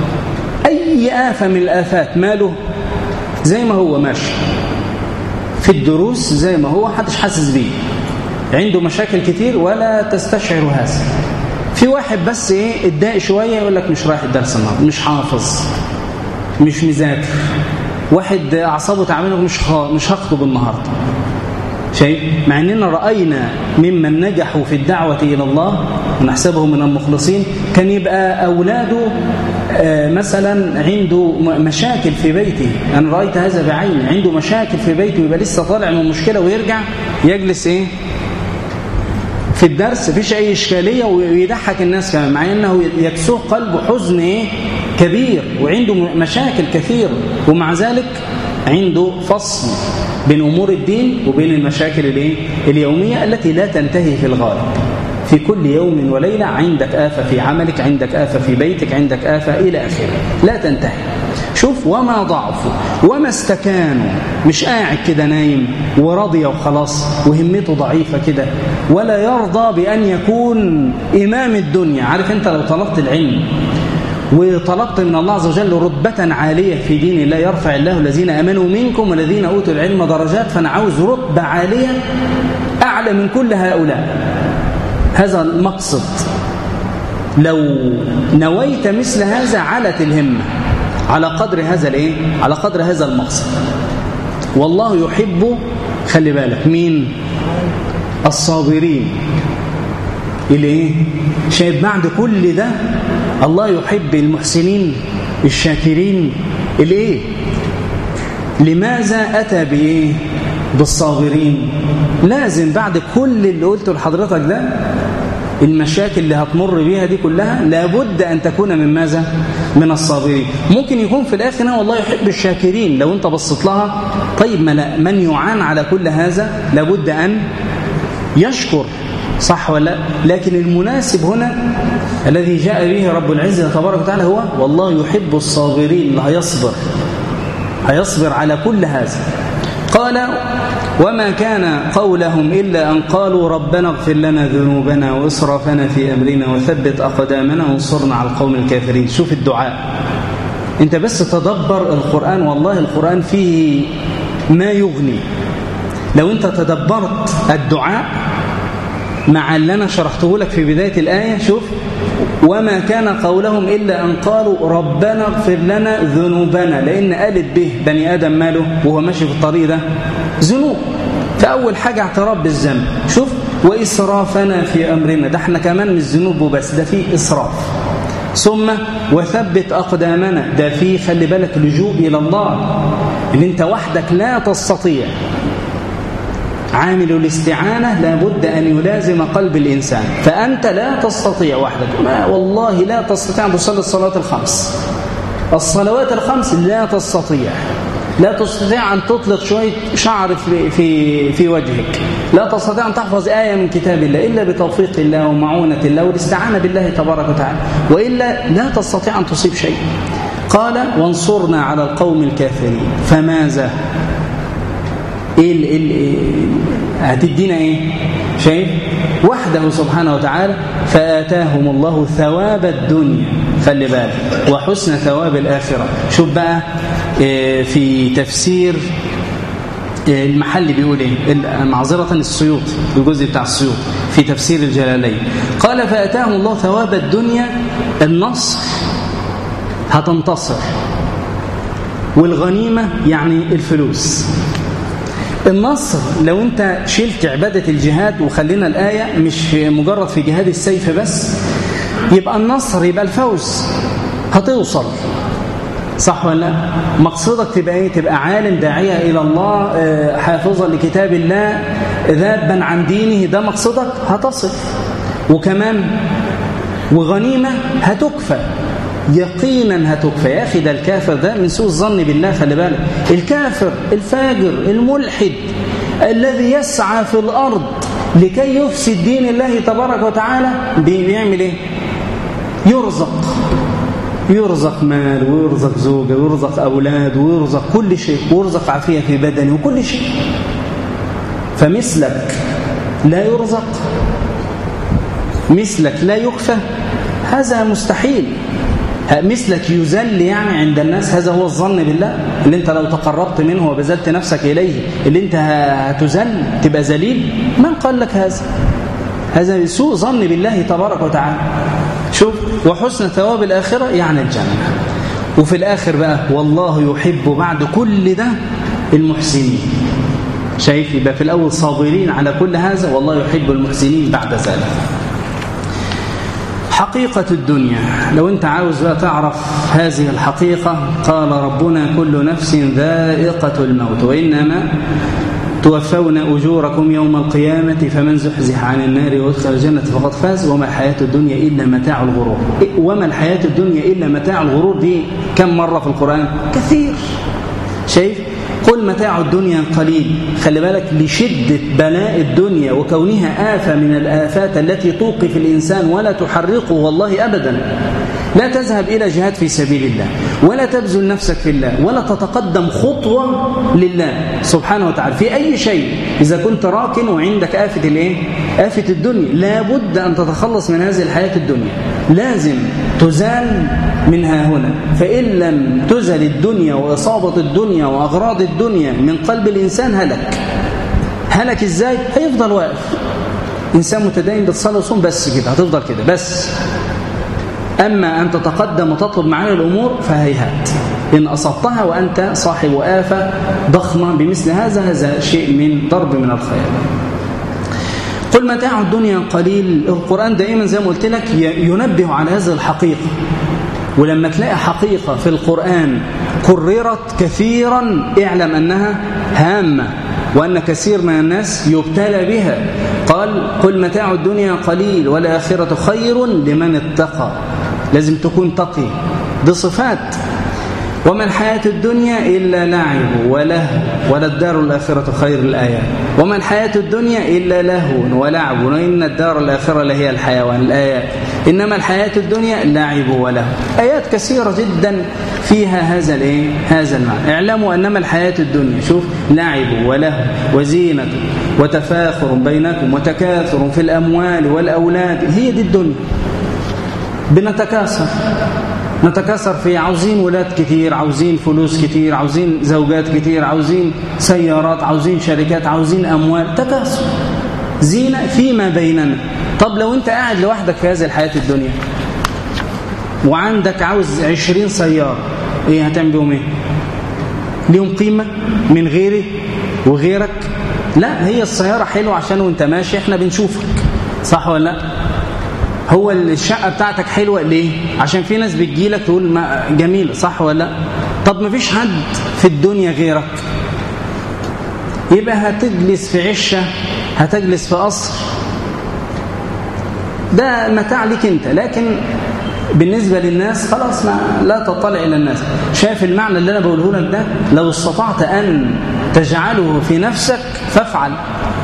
أي آفة من الآفات ماله زي ما هو ماشي في الدروس زي ما هو حدش حاسس بيه عنده مشاكل كتير ولا تستشعر هذا في واحد بس ايه اتضايق شويه يقول لك مش رايح الدرس النهارده مش حافظ مش مذاكر واحد اعصابه تعبانه مش مش هخطب النهارده شايف مع اننا راينا ممن نجحوا في الدعوه الى الله ونحسبهم من المخلصين كان يبقى اولاده مثلا عنده مشاكل في بيته انا رايت هذا بعيني عنده مشاكل في بيته يبقى لسه طالع من مشكله ويرجع يجلس ايه في الدرس مفيش اي اشكاليه ويضحك الناس كمان مع انه يكسوه قلبه حزن ايه كبير وعنده مشاكل كثيره ومع ذلك عنده فصل بين امور الدين وبين المشاكل الايه اليوميه التي لا تنتهي في الغالب في كل يوم وليله عندك آفة في عملك عندك آفة في بيتك عندك آفة إلى آخره لا تنتهي شوف وما ضعفوا وما استكانوا مش قاعد كده نايم وراضي وخلاص وهمته ضعيفة كده ولا يرضى بأن يكون إمام الدنيا عارف أنت لو طلبت العلم وطلبت من الله عز وجل رتبة عالية في دين الله يرفع الله الذين أمنوا منكم والذين أوتوا العلم درجات فأنا عاوز رتبة عالية أعلى من كل هؤلاء هذا المقصد لو نويت مثل هذا علت الهمة على قدر هذا الايه على قدر هذا المقصد والله يحب خلي بالك مين الصابرين اللي ايه شايف بعد كل ده الله يحب المحسنين الشاكرين اللي ايه لماذا اتى بايه بالصابرين لازم بعد كل اللي قلته لحضرتك ده المشاكل اللي هتمر بيها دي كلها لابد أن تكون من ماذا؟ من الصابرين ممكن يكون في الآخر والله يحب الشاكرين لو أنت بصيت لها طيب من يعان على كل هذا لابد أن يشكر صح ولا لكن المناسب هنا الذي جاء به رب العزة تبارك وتعالى هو والله يحب الصابرين اللي هيصبر هيصبر على كل هذا قال وما كان قولهم إلا أن قالوا ربنا اغفر لنا ذنوبنا وإسرافنا في أمرنا وثبت أقدامنا وانصرنا على القوم الكافرين شوف الدعاء انت بس تدبر القرآن والله القرآن فيه ما يغني لو انت تدبرت الدعاء مع اللي أنا شرحته لك في بداية الآية شوف وما كان قولهم إلا أن قالوا ربنا اغفر لنا ذنوبنا لأن قالت به بني آدم ماله وهو ماشي في الطريق ده ذنوب فأول حاجة اعتراف بالذنب شوف وإسرافنا في أمرنا ده احنا كمان مش ذنوب وبس ده فيه إسراف ثم وثبت أقدامنا ده فيه خلي بالك لجوء إلى الله اللي انت وحدك لا تستطيع عامل الاستعانة لابد أن يلازم قلب الإنسان فأنت لا تستطيع وحدك ما والله لا تستطيع أن تصلي الصلاة الخمس الصلوات الخمس لا تستطيع لا تستطيع أن تطلق شوية شعر في, في, في وجهك لا تستطيع أن تحفظ آية من كتاب الله إلا بتوفيق الله ومعونة الله والاستعانة بالله تبارك وتعالى وإلا لا تستطيع أن تصيب شيء قال وانصرنا على القوم الكافرين فماذا ايه ال ال هتدينا ايه شايف وحده سبحانه وتعالى فآتاهم الله ثواب الدنيا خلي بالك وحسن ثواب الآخرة شوف بقى في تفسير المحل بيقول ايه معذرة السيوط الجزء بتاع السيوط في تفسير الجلالين قال فأتاهم الله ثواب الدنيا النصر هتنتصر والغنيمة يعني الفلوس النصر لو انت شلت عبادة الجهاد وخلينا الآية مش مجرد في جهاد السيف بس يبقى النصر يبقى الفوز هتوصل صح ولا لا مقصدك تبقى ايه تبقى عالم داعية إلى الله حافظا لكتاب الله ذابا عن دينه ده مقصدك هتصل وكمان وغنيمة هتكفى يقينا هتكفى يا أخي ده الكافر ده من سوء الظن بالله خلي بالك الكافر الفاجر الملحد الذي يسعى في الأرض لكي يفسد دين الله تبارك وتعالى بيعمل ايه يرزق يرزق مال ويرزق زوجة ويرزق أولاد ويرزق كل شيء ويرزق عافية في بدنه وكل شيء فمثلك لا يرزق مثلك لا يكفى هذا مستحيل مثلك يذل يعني عند الناس هذا هو الظن بالله اللي انت لو تقربت منه وبذلت نفسك إليه اللي انت هتذل تبقى ذليل من قال لك هذا هذا سوء ظن بالله تبارك وتعالى شوف وحسن ثواب الآخرة يعني الجنة وفي الآخر بقى والله يحب بعد كل ده المحسنين شايف يبقى في الأول صابرين على كل هذا والله يحب المحسنين بعد ذلك حقيقة الدنيا لو أنت عاوز بقى تعرف هذه الحقيقة قال ربنا كل نفس ذائقة الموت وإنما توفون أجوركم يوم القيامة فمن زحزح عن النار وادخل الجنة فقد فاز وما الحياة الدنيا إلا متاع الغرور وما الحياة الدنيا إلا متاع الغرور دي كم مرة في القرآن كثير شايف قل متاع الدنيا قليل خلي بالك لشدة بلاء الدنيا وكونها آفة من الآفات التي توقف الإنسان ولا تحرقه والله أبدا لا تذهب إلى جهاد في سبيل الله ولا تبذل نفسك في الله ولا تتقدم خطوة لله سبحانه وتعالى في أي شيء إذا كنت راكن وعندك آفة الإيه؟ آفة الدنيا لابد أن تتخلص من هذه الحياة الدنيا لازم تزال منها هنا فإن لم تزل الدنيا وإصابة الدنيا وأغراض الدنيا من قلب الإنسان هلك هلك إزاي؟ هيفضل واقف إنسان متدين بتصلي وصوم بس كده هتفضل كده بس أما أن تتقدم وتطلب معاني الأمور فهيهات إن أصبتها وأنت صاحب آفة ضخمة بمثل هذا هذا شيء من ضرب من الخيال قل متاع الدنيا قليل القرآن دائما زي ما قلت لك ينبه على هذه الحقيقة ولما تلاقي حقيقة في القرآن كررت كثيرا اعلم أنها هامة وأن كثير من الناس يبتلى بها قال قل متاع الدنيا قليل والآخرة خير لمن اتقى لازم تكون تقي دي صفات وما الحياة الدنيا إلا لعب ولهو ولا الدار الآخرة خير الآيات وما الحياة الدنيا إلا لهو ولعب وإن الدار الآخرة لهي الحيوان الآيات إنما الحياة الدنيا لعب ولهو آيات كثيرة جدا فيها هذا الايه هذا المعنى اعلموا انما الحياه الدنيا شوف لعب ولهو وزينه وتفاخر بينكم وتكاثر في الاموال والاولاد هي دي الدنيا بنتكاثر نتكاثر في عاوزين ولاد كتير عاوزين فلوس كتير عاوزين زوجات كتير عاوزين سيارات عاوزين شركات عاوزين أموال تكاثر زينة فيما بيننا طب لو انت قاعد لوحدك في هذه الحياة الدنيا وعندك عاوز عشرين سيارة ايه هتعمل بيهم ايه ليهم قيمة من غيري وغيرك لا هي السيارة حلوة عشان وانت ماشي احنا بنشوفك صح ولا لا هو الشقة بتاعتك حلوة ليه عشان في ناس بتجيلك تقول ما جميلة صح ولا لا طب ما فيش حد في الدنيا غيرك يبقى هتجلس في عشة هتجلس في قصر ده متاع ليك انت لكن بالنسبة للناس خلاص ما لا تطلع إلى الناس شايف المعنى اللي أنا بقوله لك ده لو استطعت أن تجعله في نفسك فافعل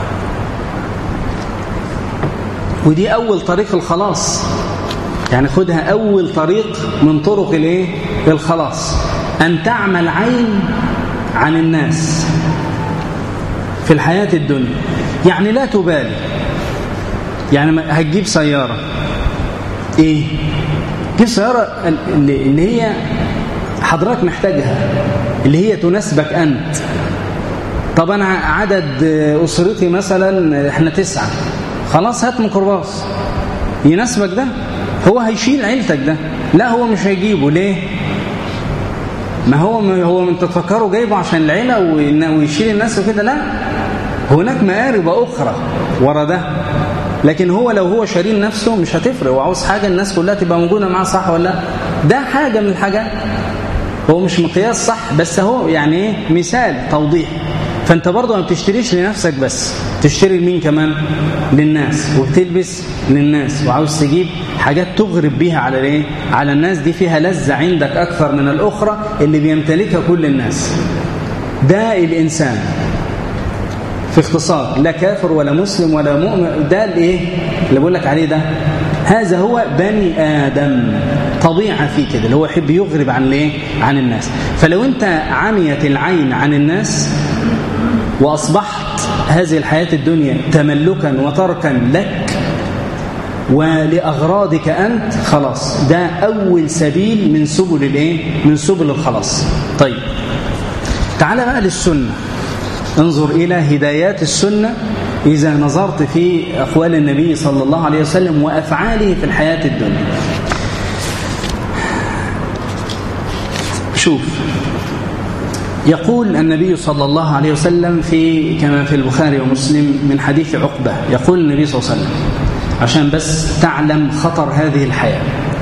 ودي أول طريق الخلاص يعني خدها أول طريق من طرق الايه الخلاص أن تعمل عين عن الناس في الحياة الدنيا يعني لا تبالي يعني هتجيب سيارة ايه جيب سيارة اللي هي حضرتك محتاجها اللي هي تناسبك أنت طب أنا عدد أسرتي مثلا احنا تسعة خلاص هات ميكروباص يناسبك ده هو هيشيل عيلتك ده لا هو مش هيجيبه ليه ما هو هو من تفكره جايبه عشان العيله ويشيل الناس وكده لا هناك مآرب أخرى ورا ده لكن هو لو هو شارين نفسه مش هتفرق وعاوز حاجة الناس كلها تبقى موجودة معاه صح ولا لا ده حاجة من الحاجات هو مش مقياس صح بس هو يعني ايه مثال توضيح فانت برضه ما بتشتريش لنفسك بس تشتري لمين كمان للناس وبتلبس للناس وعاوز تجيب حاجات تغرب بيها على الايه على الناس دي فيها لذة عندك اكثر من الاخرى اللي بيمتلكها كل الناس ده الانسان في اختصار لا كافر ولا مسلم ولا مؤمن ده الايه اللي بقول لك عليه ده هذا هو بني ادم طبيعه فيه كده اللي هو يحب يغرب عن الايه عن الناس فلو انت عميت العين عن الناس واصبحت هذه الحياه الدنيا تملكا وتركا لك ولاغراضك انت خلاص ده اول سبيل من سبل الايه من سبل الخلاص طيب تعال بقى للسنه انظر إلى هدايات السنة إذا نظرت في أقوال النبي صلى الله عليه وسلم وأفعاله في الحياة الدنيا شوف يقول النبي صلى الله عليه وسلم في كما في البخاري ومسلم من حديث عقبة يقول النبي صلى الله عليه وسلم عشان بس تعلم خطر هذه الحياة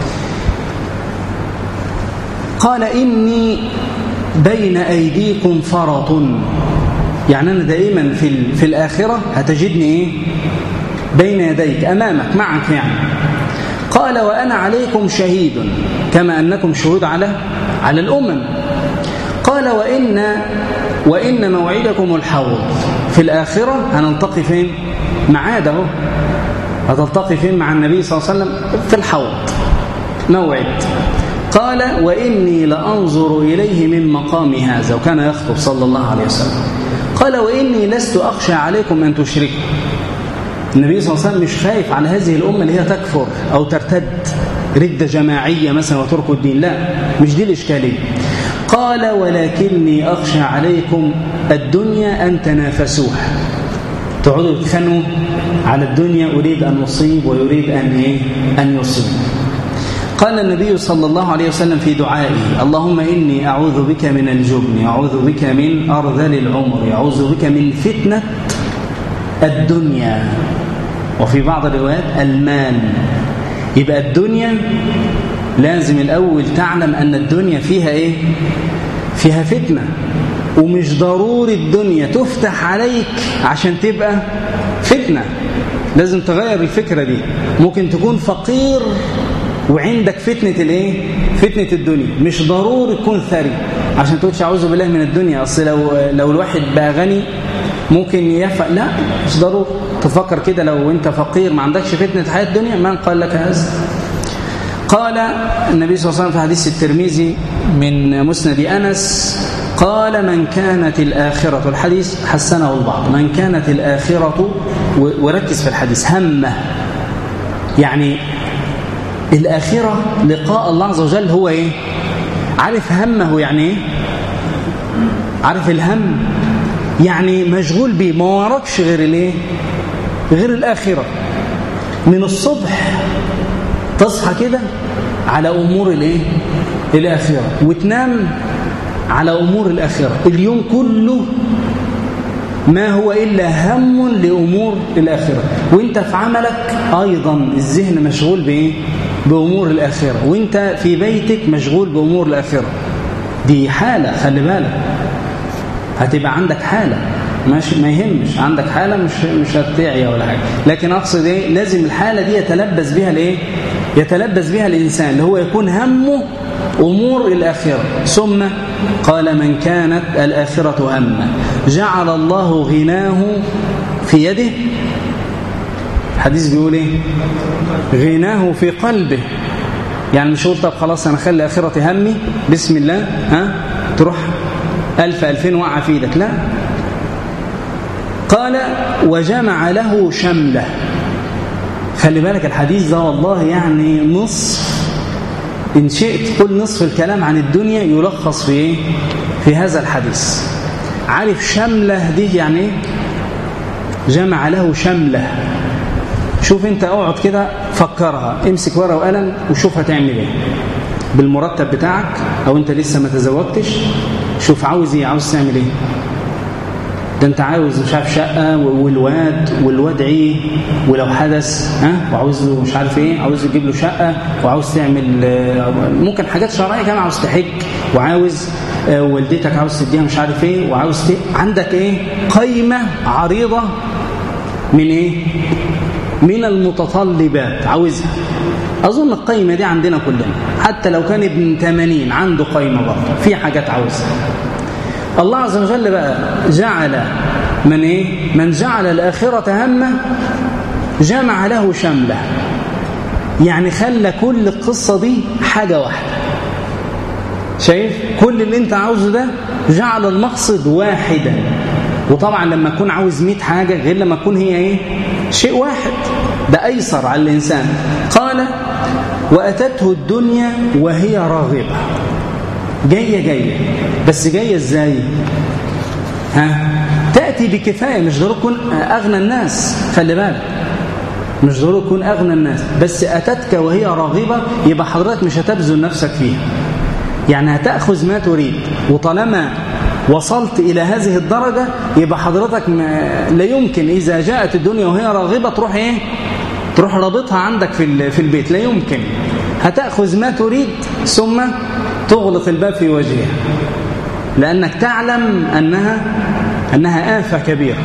قال إني بين أيديكم فرط يعني أنا دائما في, في الآخرة هتجدني إيه؟ بين يديك أمامك معك يعني قال وأنا عليكم شهيد كما أنكم شهود على على الأمم قال وإن وإن موعدكم الحوض في الآخرة هنلتقي فين معاده هتلتقي فين مع النبي صلى الله عليه وسلم في الحوض موعد قال وإني لأنظر إليه من مقام هذا وكان يخطب صلى الله عليه وسلم قال وإني لست أخشى عليكم أن تشركوا النبي صلى الله عليه وسلم مش خايف على هذه الأمة اللي هي تكفر أو ترتد ردة جماعية مثلا وتركوا الدين لا مش دي الإشكالية قال ولكني أخشى عليكم الدنيا أن تنافسوها تقعدوا تتخانقوا على الدنيا أريد أن أصيب ويريد أن إيه؟ أن يصيب قال النبي صلى الله عليه وسلم في دعائه اللهم إني أعوذ بك من الجبن أعوذ بك من أرذل العمر أعوذ بك من فتنة الدنيا وفي بعض الروايات المال يبقى الدنيا لازم الأول تعلم أن الدنيا فيها إيه فيها فتنة ومش ضروري الدنيا تفتح عليك عشان تبقى فتنة لازم تغير الفكرة دي ممكن تكون فقير وعندك فتنة الايه فتنة الدنيا مش ضروري تكون ثري عشان تقولش اعوذ بالله من الدنيا اصل لو لو الواحد بقى غني ممكن يفق لا مش ضروري تفكر كده لو انت فقير ما عندكش فتنة حياة الدنيا من قال لك هذا قال النبي صلى الله عليه وسلم في حديث الترمذي من مسند أنس قال من كانت الآخرة الحديث حسنه البعض من كانت الآخرة وركز في الحديث همه يعني الآخرة لقاء الله عز وجل هو إيه عارف همه يعني إيه عارف الهم يعني مشغول بيه ما وراكش غير الايه غير الآخرة من الصبح تصحى كده على أمور الايه الآخرة وتنام على أمور الآخرة اليوم كله ما هو إلا هم لأمور الآخرة وانت في عملك أيضا الذهن مشغول بإيه بأمور الآخرة وانت في بيتك مشغول بأمور الآخرة دي حالة خلي بالك هتبقى عندك حالة ماشي ما يهمش عندك حالة مش مش هتعيا ولا حاجة لكن أقصد إيه لازم الحالة دي يتلبس بها الإيه يتلبس بها الإنسان اللي هو يكون همه أمور الآخرة ثم قال من كانت الآخرة همه جعل الله غناه في يده الحديث بيقول ايه غناه في قلبه يعني مش قلت طب خلاص انا اخلي اخرتي همي بسم الله ها تروح ألف ألفين وقع في ايدك لا قال وجمع له شمله خلي بالك الحديث ده والله يعني نصف إن شئت قل نصف الكلام عن الدنيا يلخص في إيه؟ في هذا الحديث عارف شمله دي يعني ايه جمع له شمله شوف انت اقعد كده فكرها امسك ورقه وقلم وشوف هتعمل ايه بالمرتب بتاعك او انت لسه ما تزوجتش شوف عاوز ايه عاوز تعمل ايه ده انت عاوز مش عارف شقه والواد والواد ايه ولو حدث ها وعاوز له مش عارف ايه عاوز تجيب له شقه وعاوز تعمل ممكن حاجات شرعيه كمان عاوز تحج وعاوز والدتك عاوز تديها مش عارف ايه وعاوز ت... عندك ايه قايمه عريضه من ايه من المتطلبات عاوزها أظن القايمة دي عندنا كلنا حتى لو كان ابن 80 عنده قايمة برضه في حاجات عاوزها الله عز وجل بقى جعل من إيه؟ من جعل الآخرة همه جمع له شمله يعني خلى كل القصة دي حاجة واحدة شايف كل اللي انت عاوزه ده جعل المقصد واحدا وطبعا لما اكون عاوز 100 حاجة غير لما اكون هي ايه شيء واحد ده ايسر على الانسان قال واتته الدنيا وهي راغبة جاية جاية بس جاية ازاي ها تأتي بكفاية مش ضروري تكون اغنى الناس خلي بالك مش ضروري تكون اغنى الناس بس اتتك وهي راغبة يبقى حضرتك مش هتبذل نفسك فيها يعني هتأخذ ما تريد وطالما وصلت إلى هذه الدرجة يبقى حضرتك ما لا يمكن إذا جاءت الدنيا وهي راغبة تروح إيه تروح رابطها عندك في في البيت لا يمكن هتأخذ ما تريد ثم تغلق الباب في وجهها لأنك تعلم أنها أنها آفة كبيرة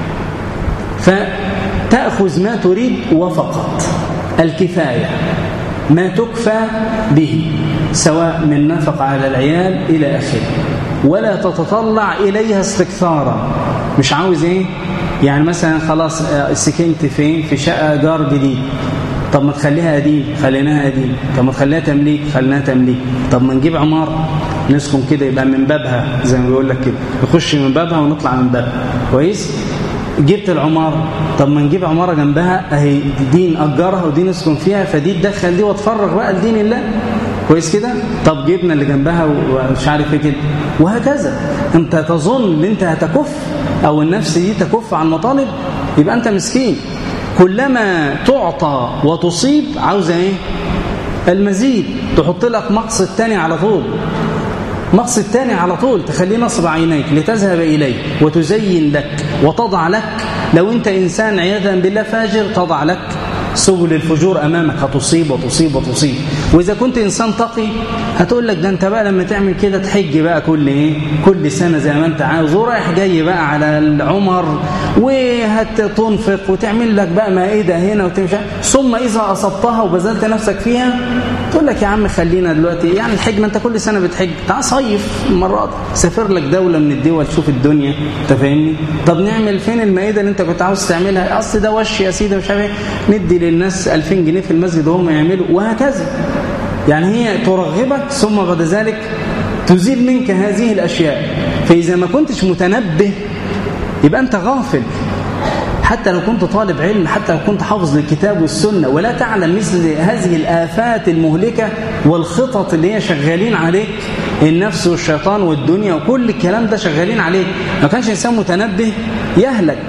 فتأخذ ما تريد وفقط الكفاية ما تكفى به سواء من نفق على العيال إلى آخره ولا تتطلع إليها استكثارا مش عاوز إيه يعني مثلا خلاص سكنت فين في شقة جار جديد طب ما تخليها قديم خليناها قديم طب ما تخليها تمليك خليناها تمليك طب ما نجيب عمارة نسكن كده يبقى من بابها زي ما بيقول لك كده نخش من بابها ونطلع من بابها كويس جبت العمارة طب ما نجيب عمارة جنبها اهي دي نأجرها ودي نسكن فيها فدي تدخل دي وتفرغ بقى لدين الله كويس كده طب جبنا اللي جنبها ومش عارف ايه كده وهكذا انت تظن ان انت هتكف او النفس دي تكف عن مطالب يبقى انت مسكين كلما تعطى وتصيب عاوزه ايه المزيد تحط لك مقصد تاني على طول مقصد تاني على طول تخليه نصب عينيك لتذهب إليه وتزين لك وتضع لك لو أنت إنسان عياذا بالله فاجر تضع لك سبل الفجور أمامك هتصيب وتصيب وتصيب وإذا كنت إنسان تقي هتقول لك ده أنت بقى لما تعمل كده تحج بقى كل إيه كل سنة زي ما أنت عاوز ورايح جاي بقى على العمر وهتنفق وتعمل لك بقى مائدة هنا وتمشي ثم إذا أصبتها وبذلت نفسك فيها تقول لك يا عم خلينا دلوقتي يعني الحج ما أنت كل سنة بتحج تعال صيف المرة دي سافر لك دولة من الدول شوف الدنيا أنت فاهمني طب نعمل فين المائدة اللي أنت كنت عاوز تعملها أصل ده وش يا سيدي مش عارف ايه ندي للناس 2000 جنيه في المسجد وهم يعملوا وهكذا يعني هي ترغبك ثم بعد ذلك تزيل منك هذه الأشياء فإذا ما كنتش متنبه يبقى أنت غافل حتى لو كنت طالب علم حتى لو كنت حافظ للكتاب والسنة ولا تعلم مثل هذه الآفات المهلكة والخطط اللي هي شغالين عليك النفس والشيطان والدنيا وكل الكلام ده شغالين عليك ما كانش إنسان متنبه يهلك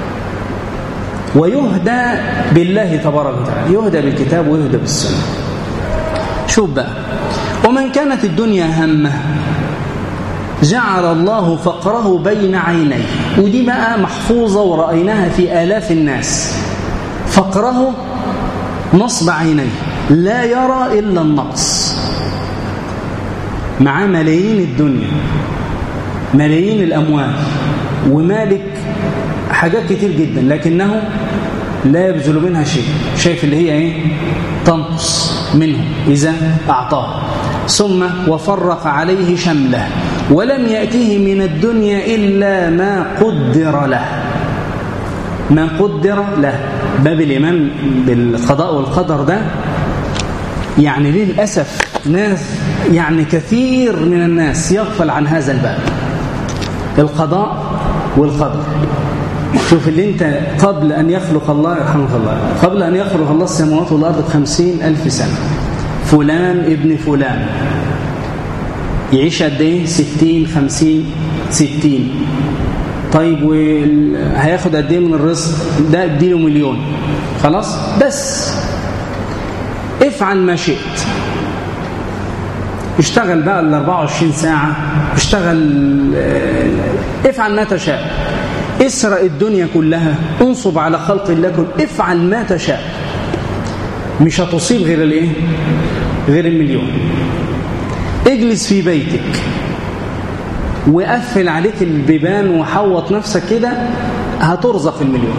ويهدى بالله تبارك وتعالى يهدى بالكتاب ويهدى بالسنة شوف بقى ومن كانت الدنيا همه جعل الله فقره بين عينيه ودي بقى محفوظة ورأيناها في آلاف الناس فقره نصب عينيه لا يرى إلا النقص مع ملايين الدنيا ملايين الأموال ومالك حاجات كتير جدا لكنه لا يبذل منها شيء شايف اللي هي ايه تنقص منه إذا أعطاه ثم وفرق عليه شمله ولم يأته من الدنيا إلا ما قدر له ما قدر له باب الإمام بالقضاء والقدر ده يعني للأسف ناس يعني كثير من الناس يغفل عن هذا الباب القضاء والقدر شوف اللي انت قبل أن يخلق الله يرحمك الله قبل أن يخلق الله السماوات والأرض بخمسين ألف سنة فلان ابن فلان يعيش قد ايه 60 50 60 طيب وهياخد قد ايه من الرزق ده اديله مليون خلاص بس افعل ما شئت اشتغل بقى ال 24 ساعة اشتغل افعل ما تشاء اسرق الدنيا كلها انصب على خلق الله كل افعل ما تشاء مش هتصيب غير الايه غير المليون اجلس في بيتك وقفل عليك البيبان وحوط نفسك كده هترزق المليون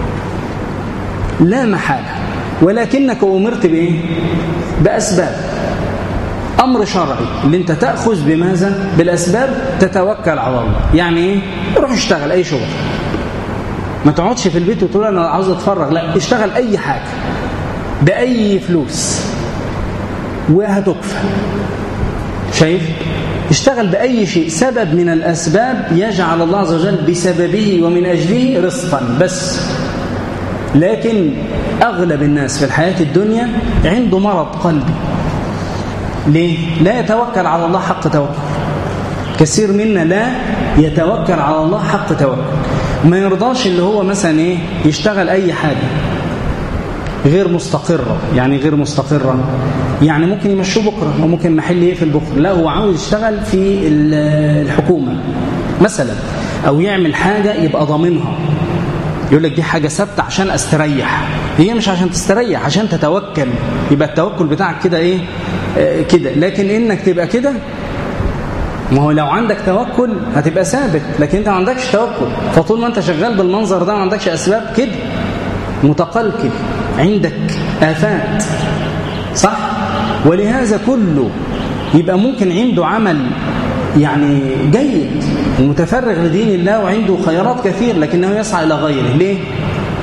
لا محالة ولكنك أمرت بإيه؟ بأسباب أمر شرعي اللي أنت تأخذ بماذا؟ بالأسباب تتوكل على الله يعني إيه؟ روح اشتغل أي شغل ما تقعدش في البيت وتقول أنا عاوز أتفرغ لا اشتغل أي حاجة بأي فلوس وهتكفى شايف اشتغل بأي شيء سبب من الأسباب يجعل الله عز وجل بسببه ومن أجله رزقا بس لكن أغلب الناس في الحياة الدنيا عنده مرض قلبي ليه؟ لا يتوكل على الله حق توكل كثير منا لا يتوكل على الله حق توكل ما يرضاش اللي هو مثلا ايه يشتغل أي حاجة غير مستقرة يعني غير مستقرة يعني ممكن يمشوه بكرة وممكن محل يقفل بكرة لا هو عاوز يشتغل في الحكومة مثلا أو يعمل حاجة يبقى ضامنها يقول لك دي حاجة ثابتة عشان استريح هي مش عشان تستريح عشان تتوكل يبقى التوكل بتاعك كده ايه آه كده لكن انك تبقى كده ما هو لو عندك توكل هتبقى ثابت لكن انت ما عندكش توكل فطول ما انت شغال بالمنظر ده ما عندكش اسباب كده متقلقل عندك آفات صح ولهذا كله يبقى ممكن عنده عمل يعني جيد ومتفرغ لدين الله وعنده خيارات كثير لكنه يسعى إلى غيره ليه؟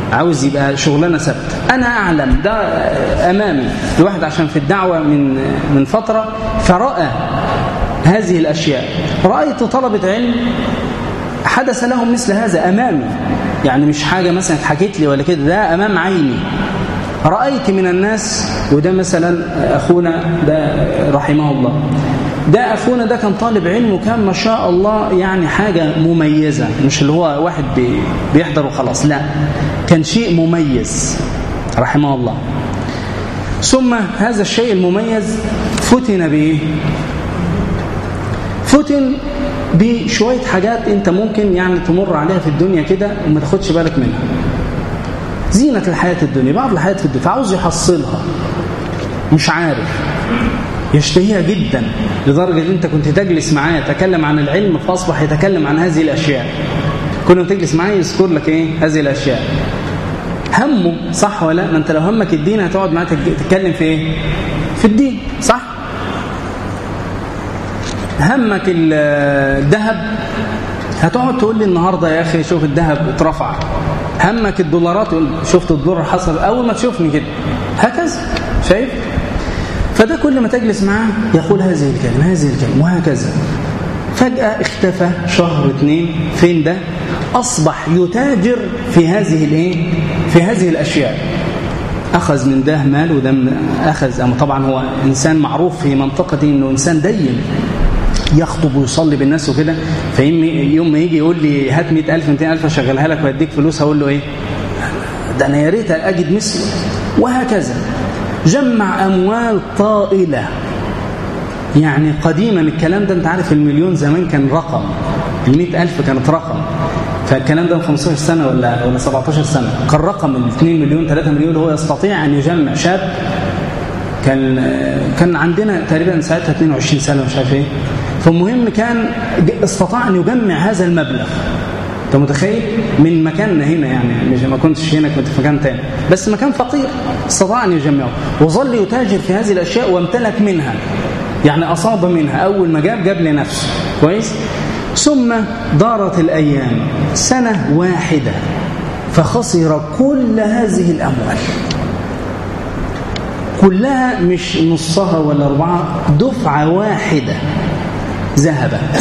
عاوز يبقى شغلانه ثابته انا اعلم ده امامي الواحد عشان في الدعوه من من فتره فراى هذه الاشياء رايت طلبه علم حدث لهم مثل هذا امامي يعني مش حاجه مثلا اتحكت لي ولا كده ده امام عيني رايت من الناس وده مثلا اخونا ده رحمه الله ده أخونا ده كان طالب علم وكان ما شاء الله يعني حاجة مميزة مش اللي هو واحد بي بيحضر وخلاص لا كان شيء مميز رحمه الله ثم هذا الشيء المميز فتن بإيه فتن بشوية حاجات انت ممكن يعني تمر عليها في الدنيا كده وما تاخدش بالك منها زينة الحياة الدنيا بعض الحياة في الدنيا فعاوز يحصلها مش عارف يشتهيها جدا لدرجة ان انت كنت تجلس معاه يتكلم عن العلم فاصبح يتكلم عن هذه الاشياء كل ما تجلس معاه يذكر لك ايه هذه الاشياء همه صح ولا ما انت لو همك الدين هتقعد معاه تتكلم في ايه في الدين صح همك الذهب هتقعد تقول لي النهارده يا اخي شوف الذهب اترفع همك الدولارات شفت الدولار حصل اول ما تشوفني كده هكذا شايف فده كل ما تجلس معاه يقول هذه الكلمة هذه الكلمة وهكذا فجأة اختفى شهر اثنين فين ده أصبح يتاجر في هذه الايه في هذه الأشياء أخذ من ده مال وده أخذ طبعا هو إنسان معروف في منطقته إنه إنسان دين يخطب ويصلي بالناس وكده فيوم ما يجي يقول لي هات 100000 200000 اشغلها لك واديك فلوس هقول له ايه ده انا يا ريت اجد مثله وهكذا جمع أموال طائلة يعني قديما الكلام ده انت عارف المليون زمان كان رقم المئة ألف كانت رقم فالكلام ده من 15 سنة ولا ولا 17 سنة كان رقم ال 2 مليون 3 مليون هو يستطيع أن يجمع شاب كان كان عندنا تقريبا ساعتها 22 سنة مش عارف ايه فالمهم كان استطاع أن يجمع هذا المبلغ انت متخيل من مكاننا هنا يعني مش ما كنتش هنا كنت في مكان تاني بس مكان فقير استطاع ان يجمعه وظل يتاجر في هذه الاشياء وامتلك منها يعني اصاب منها اول ما جاب جاب لنفسه كويس ثم دارت الايام سنه واحده فخسر كل هذه الاموال كلها مش نصها ولا اربعه دفعه واحده ذهبت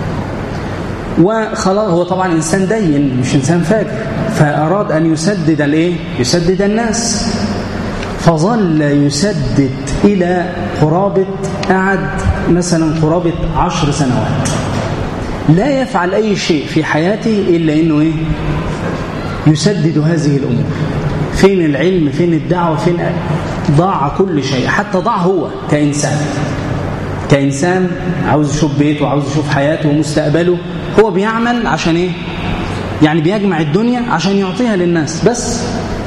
وخلاص هو طبعا إنسان دين مش إنسان فاجر فأراد أن يسدد الإيه؟ يسدد الناس فظل يسدد إلى قرابة قعد مثلا قرابة عشر سنوات لا يفعل أي شيء في حياته إلا أنه إيه؟ يسدد هذه الأمور فين العلم فين الدعوة فين ضاع كل شيء حتى ضاع هو كإنسان كإنسان عاوز يشوف بيته وعاوز يشوف حياته ومستقبله هو بيعمل عشان ايه يعني بيجمع الدنيا عشان يعطيها للناس بس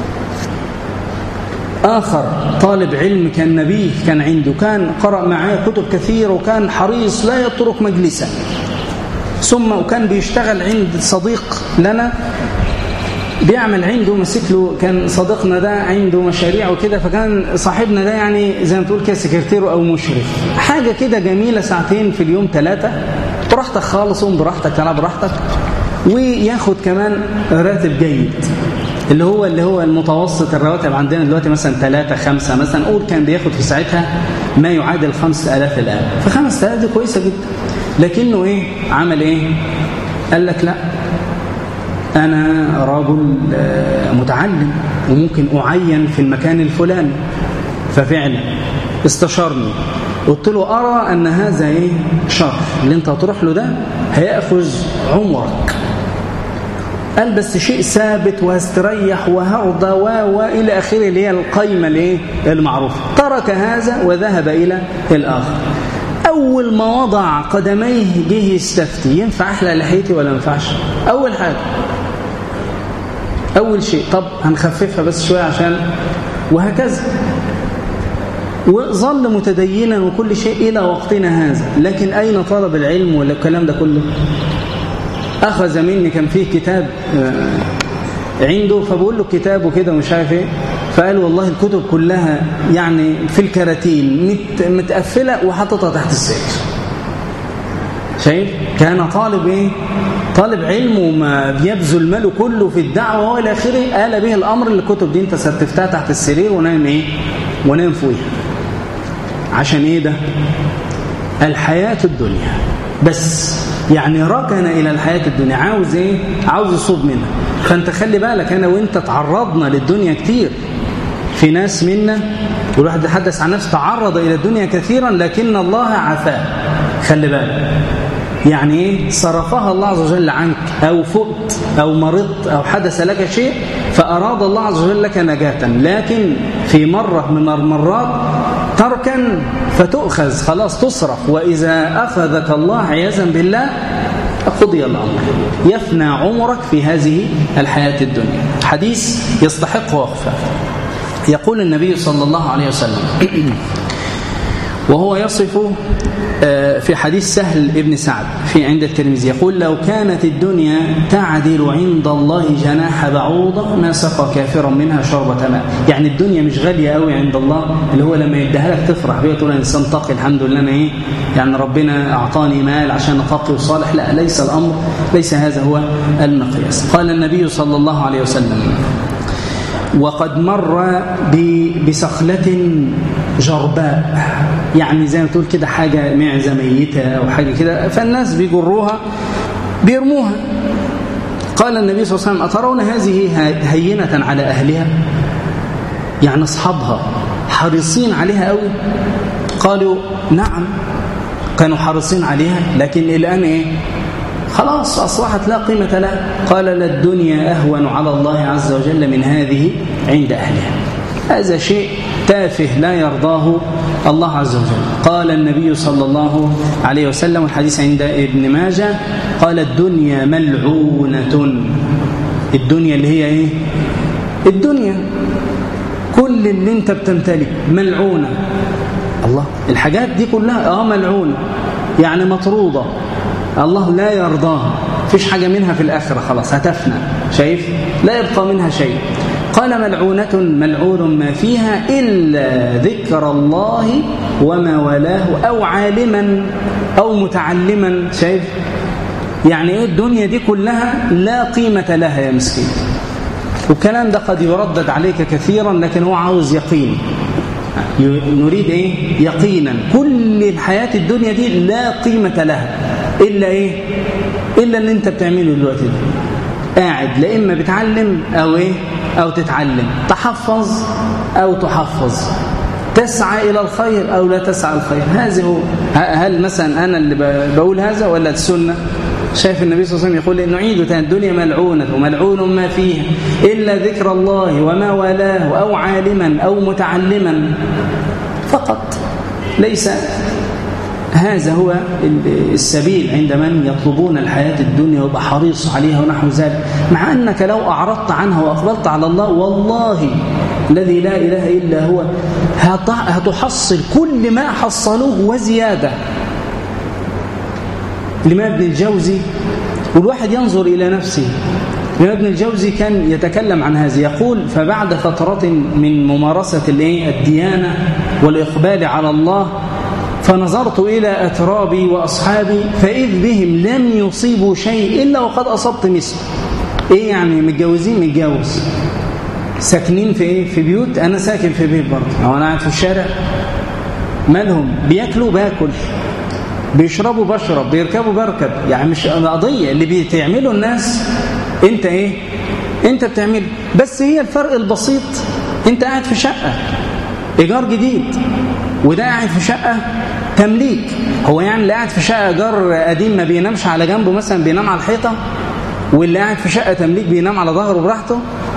آخر طالب علم كان نبيه كان عنده كان قرأ معاه كتب كثيرة وكان حريص لا يترك مجلسا ثم وكان بيشتغل عند صديق لنا بيعمل عنده مسك له كان صديقنا ده عنده مشاريع وكده فكان صاحبنا ده يعني زي ما تقول كده سكرتيره او مشرف حاجه كده جميله ساعتين في اليوم ثلاثه براحتك خالص قوم براحتك تلعب براحتك وياخد كمان راتب جيد اللي هو اللي هو المتوسط الرواتب عندنا دلوقتي مثلا ثلاثة خمسة مثلا قول كان بياخد في ساعتها ما يعادل 5000 الآن ف 5000 دي كويسة جدا لكنه إيه عمل إيه قال لك لا أنا رجل متعلم وممكن أعين في المكان الفلاني ففعلا استشارني قلت له أرى أن هذا إيه شر اللي أنت هتروح له ده هيأخذ عمرك قال بس شيء ثابت وهستريح وهرضى و والى اخره اللي هي القيمه الايه المعروفه ترك هذا وذهب الى الاخر اول ما وضع قدميه جه يستفتي ينفع احلى لحيتي ولا ما ينفعش اول حاجه اول شيء طب هنخففها بس شويه عشان وهكذا وظل متدينا وكل شيء الى وقتنا هذا لكن اين طلب العلم ولا الكلام ده كله أخذ مني كان فيه كتاب عنده فبقول له كتاب وكده ومش عارف ايه فقال والله الكتب كلها يعني في الكراتين مت متقفلة وحطتها تحت السرير شايف كان طالب ايه طالب علم وما بيبذل ماله كله في الدعوه والى اخره آل به الامر اللي الكتب دي انت ستفتها تحت السرير ونام ايه ونام فوقها عشان ايه ده الحياه الدنيا بس يعني ركن الى الحياه الدنيا عاوز ايه عاوز يصوب منها فانت خلي بالك انا وانت تعرضنا للدنيا كتير في ناس منا والواحد يتحدث عن نفسه تعرض الى الدنيا كثيرا لكن الله عافاه خلي بالك يعني ايه صرفها الله عز وجل عنك او فقت او مرضت او حدث لك شيء فاراد الله عز وجل لك نجاه لكن في مره من المرات تركا فتؤخذ خلاص تصرف واذا اخذك الله عياذا بالله قضي الامر يفنى عمرك في هذه الحياه الدنيا حديث يستحق وقفه يقول النبي صلى الله عليه وسلم وهو يصف في حديث سهل ابن سعد في عند الترمذي يقول لو كانت الدنيا تعدل عند الله جناح بعوضة ما سقى كافرا منها شربة ماء يعني الدنيا مش غالية قوي عند الله اللي هو لما يديها لك تفرح بيها تقول الإنسان تقي الحمد لله أنا إيه يعني ربنا أعطاني مال عشان تقي وصالح لا ليس الأمر ليس هذا هو المقياس قال النبي صلى الله عليه وسلم وقد مر بسخلة جرباء يعني زي ما تقول كده حاجة معزة ميتة أو حاجة كده فالناس بيجروها بيرموها قال النبي صلى الله عليه وسلم أترون هذه هينة على أهلها يعني أصحابها حريصين عليها قوي قالوا نعم كانوا حريصين عليها لكن الآن إيه خلاص أصبحت لا قيمة لها قال لا الدنيا أهون على الله عز وجل من هذه عند أهلها هذا شيء تافه لا يرضاه الله عز وجل قال النبي صلى الله عليه وسلم الحديث عند ابن ماجه قال الدنيا ملعونة الدنيا اللي هي ايه الدنيا كل اللي انت بتمتلك ملعونة الله الحاجات دي كلها اه ملعونة يعني مطرودة الله لا يرضاها فيش حاجة منها في الآخرة خلاص هتفنى شايف لا يبقى منها شيء قال ملعونة ملعون ما فيها إلا ذكر الله وما ولاه أو عالما أو متعلما شايف يعني إيه الدنيا دي كلها لا قيمة لها يا مسكين والكلام ده قد يردد عليك كثيرا لكن هو عاوز يقين نريد ايه يقينا كل الحياة الدنيا دي لا قيمة لها إلا إيه إلا اللي أنت بتعمله دلوقتي ده قاعد لا إما بتعلم أو إيه أو تتعلم تحفظ أو تحفظ تسعى إلى الخير أو لا تسعى الخير هذا هو هل مثلا أنا اللي بقول هذا ولا السنة شايف النبي صلى الله عليه وسلم يقول نعيد تاني الدنيا ملعونة وملعون ما فيها إلا ذكر الله وما والاه أو عالما أو متعلما فقط ليس هذا هو السبيل عند من يطلبون الحياة الدنيا ويبقى حريص عليها ونحو ذلك مع أنك لو أعرضت عنها وأقبلت على الله والله الذي لا إله إلا هو هتحصل كل ما حصلوه وزيادة لما ابن الجوزي والواحد ينظر إلى نفسه لما ابن الجوزي كان يتكلم عن هذا يقول فبعد فترة من ممارسة الديانة والإقبال على الله فنظرت إلى أترابي وأصحابي فإذ بهم لم يصيبوا شيء إلا وقد أصبت مثله إيه يعني متجوزين متجوز ساكنين في إيه في بيوت أنا ساكن في بيت برضه أو أنا قاعد في الشارع مالهم بياكلوا باكل بيشربوا بشرب بيركبوا بركب يعني مش قضية اللي بتعمله الناس انت ايه انت بتعمله بس هي الفرق البسيط انت قاعد في شقة ايجار جديد وده قاعد في شقة تمليك هو يعني اللي قاعد في شقة ايجار قديم ما بينامش على جنبه مثلا بينام على الحيطة واللي قاعد في شقة تمليك بينام على ظهره براحته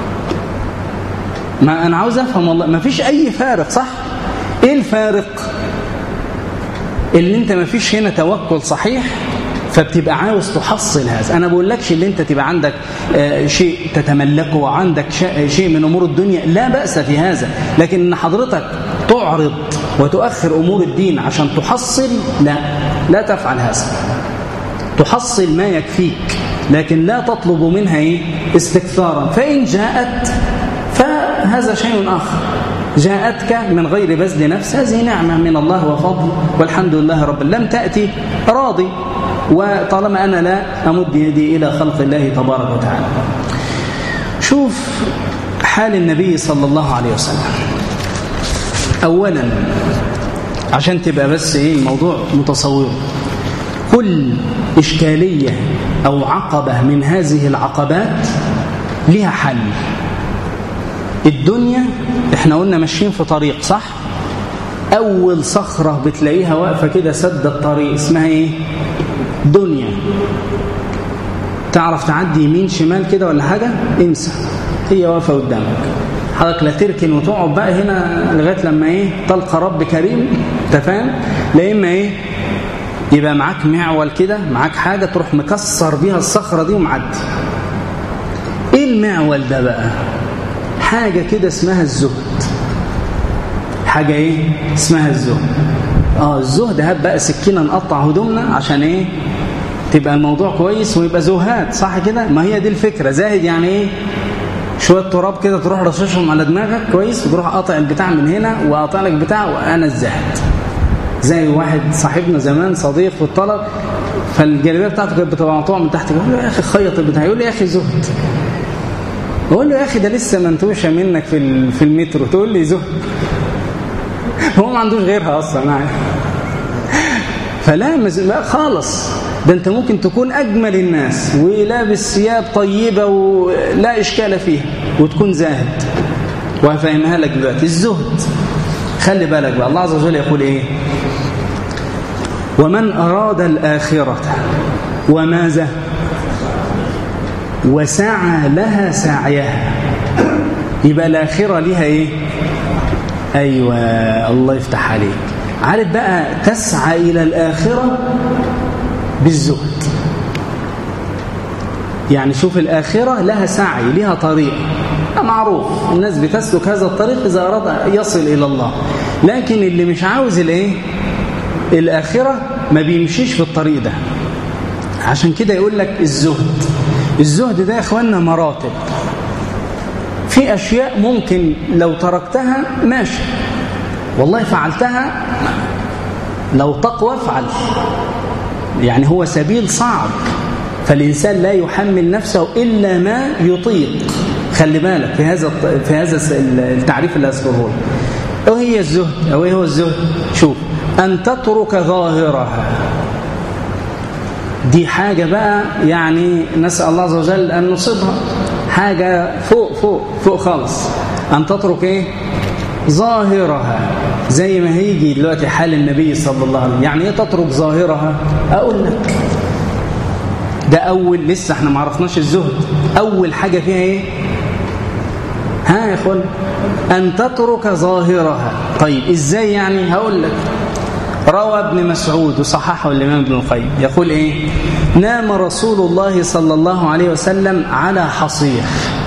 ما انا عاوز افهم والله ما فيش اي فارق صح ايه الفارق اللي انت ما فيش هنا توكل صحيح فبتبقى عاوز تحصل هذا انا بقول لكش اللي انت تبقى عندك شيء تتملكه وعندك شيء من امور الدنيا لا باس في هذا لكن ان حضرتك تعرض وتؤخر امور الدين عشان تحصل لا لا تفعل هذا تحصل ما يكفيك لكن لا تطلب منها ايه استكثارا فان جاءت فهذا شيء اخر جاءتك من غير بذل نفس هذه نعمة من الله وفضل والحمد لله رب لم تأتي راضي وطالما أنا لا أمد يدي إلى خلق الله تبارك وتعالى شوف حال النبي صلى الله عليه وسلم أولا عشان تبقى بس إيه الموضوع متصور كل إشكالية أو عقبة من هذه العقبات لها حل الدنيا احنا قلنا ماشيين في طريق صح أول صخرة بتلاقيها واقفة كده سد الطريق اسمها ايه دنيا تعرف تعدي يمين شمال كده ولا حاجة انسى هي واقفة قدامك حضرتك لا تركن وتقعد بقى هنا لغاية لما ايه تلقى رب كريم انت فاهم لا اما ايه يبقى معاك معول كده معاك حاجة تروح مكسر بيها الصخرة دي ومعدي ايه المعول ده بقى حاجة كده اسمها الزهد حاجة ايه اسمها الزهد اه الزهد هات بقى سكينة نقطع هدومنا عشان ايه تبقى الموضوع كويس ويبقى زهاد صح كده ما هي دي الفكرة زاهد يعني ايه شوية تراب كده تروح رششهم على دماغك كويس وتروح قاطع البتاع من هنا وقاطع لك بتاع وانا الزاهد زي واحد صاحبنا زمان صديق في الطلب فالجلابيه بتاعته كانت بتبقى مقطوعه من تحت يقول له يا اخي خيط البتاع يقول له يا اخي زهد بقول له يا اخي ده لسه منتوشه منك في في المترو تقول لي زهد هو ما عندوش غيرها اصلا معايا فلا مز... لا خالص ده انت ممكن تكون اجمل الناس ولابس ثياب طيبه ولا اشكال فيها وتكون زاهد وهفهمها لك دلوقتي الزهد خلي بالك بقى الله عز وجل يقول ايه ومن اراد الاخره وماذا وسعى لها سعيها يبقى الآخرة لها إيه أيوة الله يفتح عليك عارف بقى تسعى إلى الآخرة بالزهد يعني شوف الآخرة لها سعي لها طريق معروف الناس بتسلك هذا الطريق إذا أراد يصل إلى الله لكن اللي مش عاوز الإيه الآخرة ما بيمشيش في الطريق ده عشان كده يقول لك الزهد الزهد ده يا اخوانا مراتب في اشياء ممكن لو تركتها ماشي والله فعلتها لو تقوى افعل يعني هو سبيل صعب فالانسان لا يحمل نفسه الا ما يطيق خلي بالك في هذا في هذا التعريف اللي اذكره لك او هي الزهد او ايه هو الزهد شوف ان تترك ظاهرها دي حاجة بقى يعني نسأل الله عز وجل أن نصيبها حاجة فوق فوق فوق خالص أن تترك إيه ظاهرها زي ما هيجي دلوقتي حال النبي صلى الله عليه وسلم يعني إيه تترك ظاهرها أقول لك ده أول لسه احنا ما عرفناش الزهد أول حاجة فيها إيه ها يا اخوان أن تترك ظاهرها طيب إزاي يعني هقول لك روى ابن مسعود وصححه الإمام ابن القيم يقول إيه نام رسول الله صلى الله عليه وسلم على حصير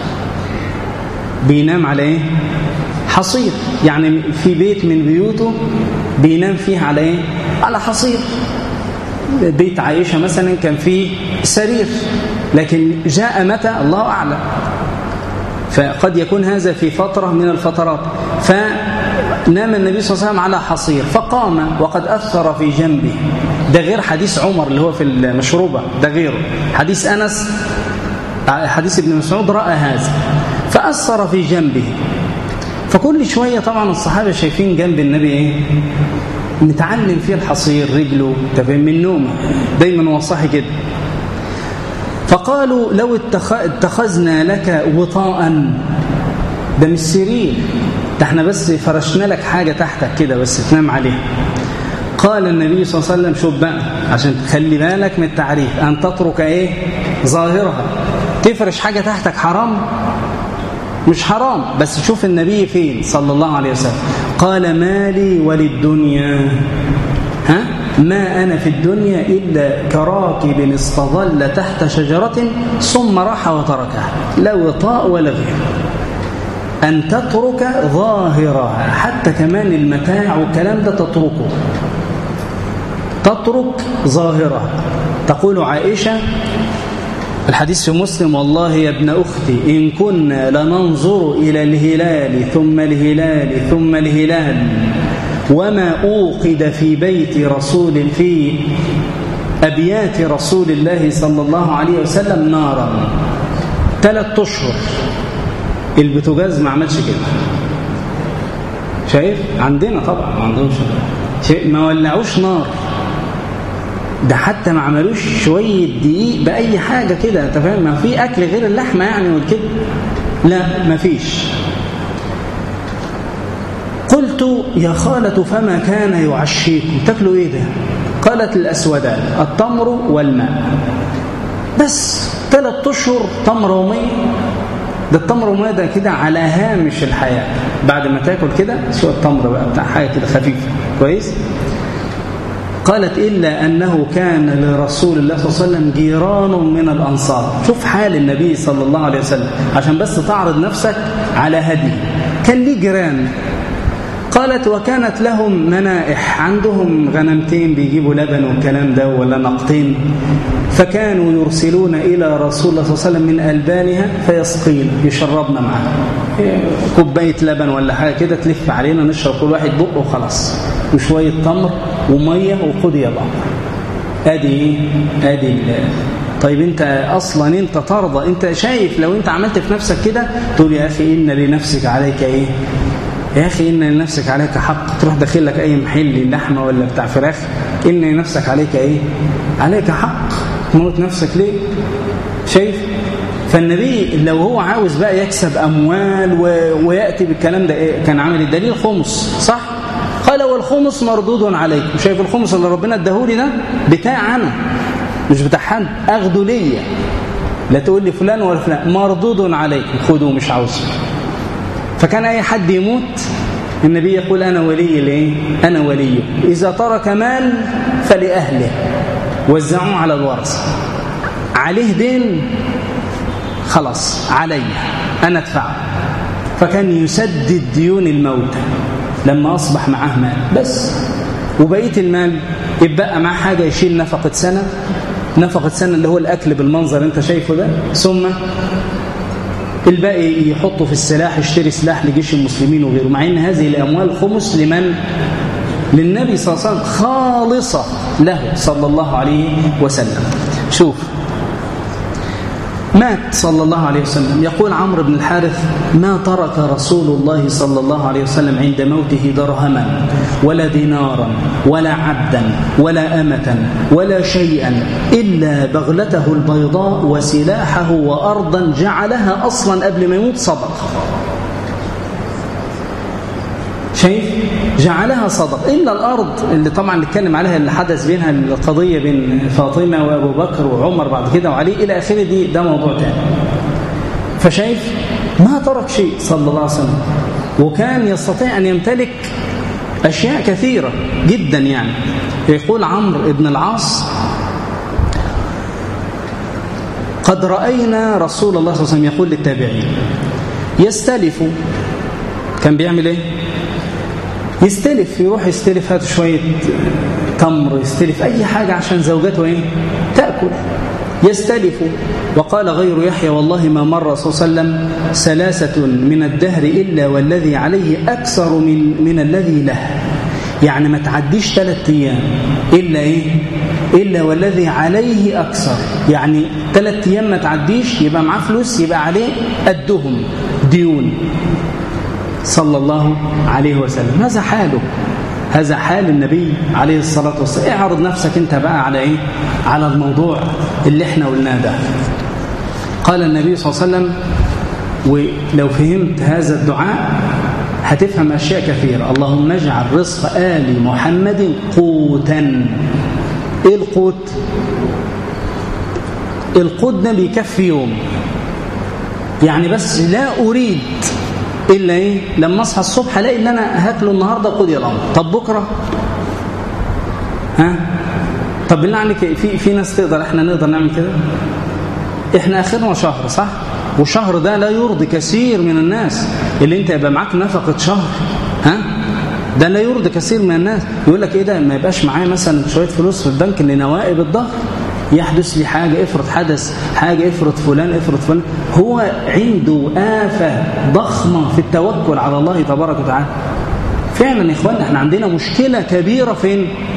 بينام على إيه حصير يعني في بيت من بيوته بينام فيه على إيه على حصير بيت عائشة مثلا كان فيه سرير لكن جاء متى الله أعلم فقد يكون هذا في فترة من الفترات فنام النبي صلى الله عليه وسلم على حصير فقام وقد أثر في جنبه ده غير حديث عمر اللي هو في المشروبة ده غيره حديث أنس حديث ابن مسعود رأى هذا فأثر في جنبه فكل شوية طبعا الصحابة شايفين جنب النبي ايه متعلم فيه الحصير رجله تفهم من نومه دايما هو صاحي كده فقالوا لو اتخذنا لك وطاء ده مش سرير ده احنا بس فرشنا لك حاجة تحتك كده بس تنام عليها قال النبي صلى الله عليه وسلم شوف بقى عشان تخلي بالك من التعريف أن تترك ايه ظاهرها تفرش حاجة تحتك حرام مش حرام بس شوف النبي فين صلى الله عليه وسلم قال مالي وللدنيا ها ما أنا في الدنيا إلا كراكب استظل تحت شجرة ثم راح وتركها لا وطاء ولا غير أن تترك ظاهرها حتى كمان المتاع والكلام ده تتركه تترك ظاهرها تقول عائشة الحديث في مسلم والله يا ابن أختي إن كنا لننظر إلى الهلال ثم الهلال ثم الهلال وما أوقد في بيت رسول في أبيات رسول الله صلى الله عليه وسلم نارا ثلاث أشهر البوتاجاز ما عملش كده شايف عندنا طبعا ما عندهمش ما ولعوش نار ده حتى ما عملوش شوية دقيق بأي حاجة كده انت فاهم ما في أكل غير اللحمة يعني والكده لا ما فيش قلت يا خالة فما كان يعشيكم تاكلوا ايه ده قالت الأسودان التمر والماء بس ثلاث أشهر تمر ومية ده التمر ومية ده كده على هامش الحياة بعد ما تاكل كده شوية تمر بقى بتاع حاجة كده خفيفة كويس قالت إلا أنه كان لرسول الله صلى الله عليه وسلم جيران من الأنصار شوف حال النبي صلى الله عليه وسلم عشان بس تعرض نفسك على هدي كان ليه جيران قالت وكانت لهم منائح عندهم غنمتين بيجيبوا لبن والكلام ده ولا نقطين فكانوا يرسلون إلى رسول الله صلى الله عليه وسلم من ألبانها فيسقين يشربنا معاه كوباية لبن ولا حاجة كده تلف علينا نشرب كل واحد بق وخلاص وشوية تمر ومية وقضي الأمر ادي ايه ادي طيب انت اصلا انت ترضى انت شايف لو انت عملت في نفسك كده تقول يا اخي ان لنفسك عليك ايه يا أخي إن لنفسك عليك حق تروح داخل لك أي محل لحمة ولا بتاع فراخ إن لنفسك عليك إيه عليك حق تموت نفسك ليه شايف فالنبي لو هو عاوز بقى يكسب أموال و... ويأتي بالكلام ده إيه؟ كان عامل الدليل خمس صح قال والخمس مردود عليكم شايف الخمس اللي ربنا اداهولي ده بتاع أنا مش بتاع حد أخده ليا لا تقول لي فلان ولا فلان مردود عليكم خدوه مش عاوزه فكان أي حد يموت النبي يقول أنا ولي ليه؟ أنا وليه إذا ترك مال فلأهله وزعوه على الورثة عليه دين خلاص علي أنا أدفعه فكان يسدد ديون الموتى لما أصبح معاه مال بس وبقية المال يبقى معاه حاجة يشيل نفقة سنة نفقة سنة اللي هو الأكل بالمنظر أنت شايفه ده ثم الباقي يحطه في السلاح يشتري سلاح لجيش المسلمين وغيره مع ان هذه الاموال خمس لمن للنبي صلى الله عليه وسلم خالصة له صلى الله عليه وسلم شوف مات صلى الله عليه وسلم يقول عمرو بن الحارث ما ترك رسول الله صلى الله عليه وسلم عند موته درهما ولا دينارا ولا عبدا ولا أمة ولا شيئا إلا بغلته البيضاء وسلاحه وأرضا جعلها أصلا قبل ما يموت صدقه شايف جعلها صدق إلا الأرض اللي طبعا نتكلم عليها اللي حدث بينها القضية بين فاطمة وأبو بكر وعمر بعد كده وعلي إلى آخره دي ده موضوع تاني فشايف ما ترك شيء صلى الله عليه وسلم وكان يستطيع أن يمتلك أشياء كثيرة جدا يعني يقول عمرو بن العاص قد رأينا رسول الله صلى الله عليه وسلم يقول للتابعين يستلف كان بيعمل ايه يستلف يروح يستلف هات شوية تمر يستلف أي حاجة عشان زوجته إيه؟ تأكل يستلف وقال غير يحيى والله ما مر صلى الله عليه وسلم ثلاثة من الدهر إلا والذي عليه أكثر من, من الذي له يعني ما تعديش ثلاث أيام إلا إيه إلا والذي عليه أكثر يعني ثلاث أيام ما تعديش يبقى معاه فلوس يبقى عليه قدهم ديون صلى الله عليه وسلم هذا حاله هذا حال النبي عليه الصلاة والسلام اعرض نفسك انت بقى على ايه على الموضوع اللي احنا قلناه ده قال النبي صلى الله عليه وسلم ولو فهمت هذا الدعاء هتفهم أشياء كثيرة اللهم اجعل رزق آل محمد قوتا ايه القوت القوت ده بيكفي يوم يعني بس لا أريد إلا إيه لما أصحى الصبح ألاقي إن أنا هاكله النهاردة قضي الأمر طب بكرة ها طب بالله عليك في في ناس تقدر احنا نقدر نعمل كده احنا اخرنا شهر صح والشهر ده لا يرضي كثير من الناس اللي انت يبقى معاك نفقه شهر ها ده لا يرضي كثير من الناس يقول لك ايه ده ما يبقاش معايا مثلا شويه فلوس في البنك لنوائب الظهر يحدث لي حاجة افرض حدث حاجة افرض فلان افرض فلان هو عنده آفة ضخمة في التوكل على الله تبارك وتعالى فعلا يا إخواننا احنا عندنا مشكلة كبيرة فين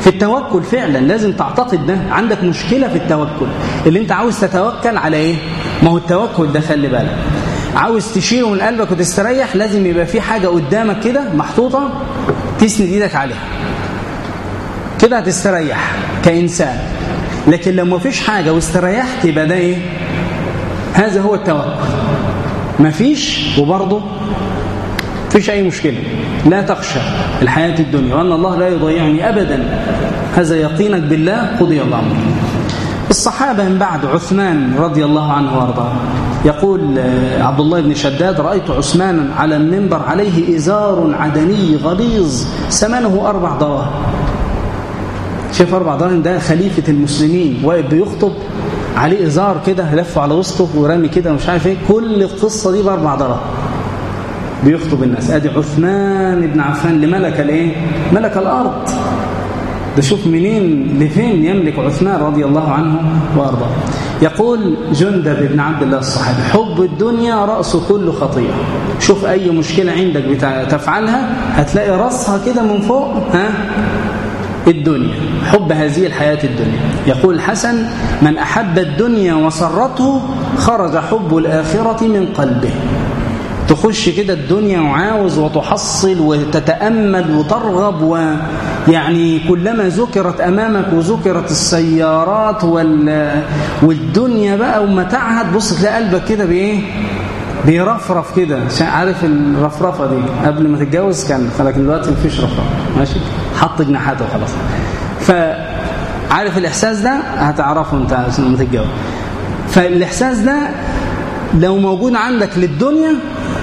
في التوكل فعلا لازم تعتقد ده عندك مشكلة في التوكل اللي انت عاوز تتوكل على ايه ما هو التوكل ده خلي بالك عاوز تشيله من قلبك وتستريح لازم يبقى في حاجة قدامك كده محطوطة تسند ايدك عليها كده هتستريح كإنسان لكن لو ما فيش حاجة واستريحت يبقى ده ايه هذا هو التوكل ما فيش وبرضه فيش أي مشكلة لا تخشى الحياة الدنيا وأن الله لا يضيعني أبدا هذا يقينك بالله قضي الله أمرك الصحابة من بعد عثمان رضي الله عنه وارضاه يقول عبد الله بن شداد رأيت عثمانا على المنبر عليه إزار عدني غليظ ثمنه أربع دراهم شايف أربع دراهم ده خليفة المسلمين واقف بيخطب عليه إزار كده لفه على وسطه ورامي كده مش عارف ايه كل القصة دي بأربع دراهم بيخطب الناس ادي عثمان بن عفان لملك الايه ملك الارض ده شوف منين لفين يملك عثمان رضي الله عنه وارضاه يقول جندب بن عبد الله الصحابي حب الدنيا راس كل خطيئه شوف اي مشكله عندك تفعلها هتلاقي راسها كده من فوق ها الدنيا حب هذه الحياة الدنيا يقول الحسن من أحب الدنيا وسرته خرج حب الآخرة من قلبه تخش كده الدنيا وعاوز وتحصل وتتأمل وترغب ويعني كلما ذكرت أمامك وذكرت السيارات وال والدنيا بقى ومتاعها تبص تلاقي قلبك كده بإيه بيرفرف كده عارف الرفرفة دي قبل ما تتجوز كان لكن دلوقتي مفيش رفرفة ماشي حط جناحاته خلاص فعارف الإحساس ده هتعرفه أنت لما تتجوز فالإحساس ده لو موجود عندك للدنيا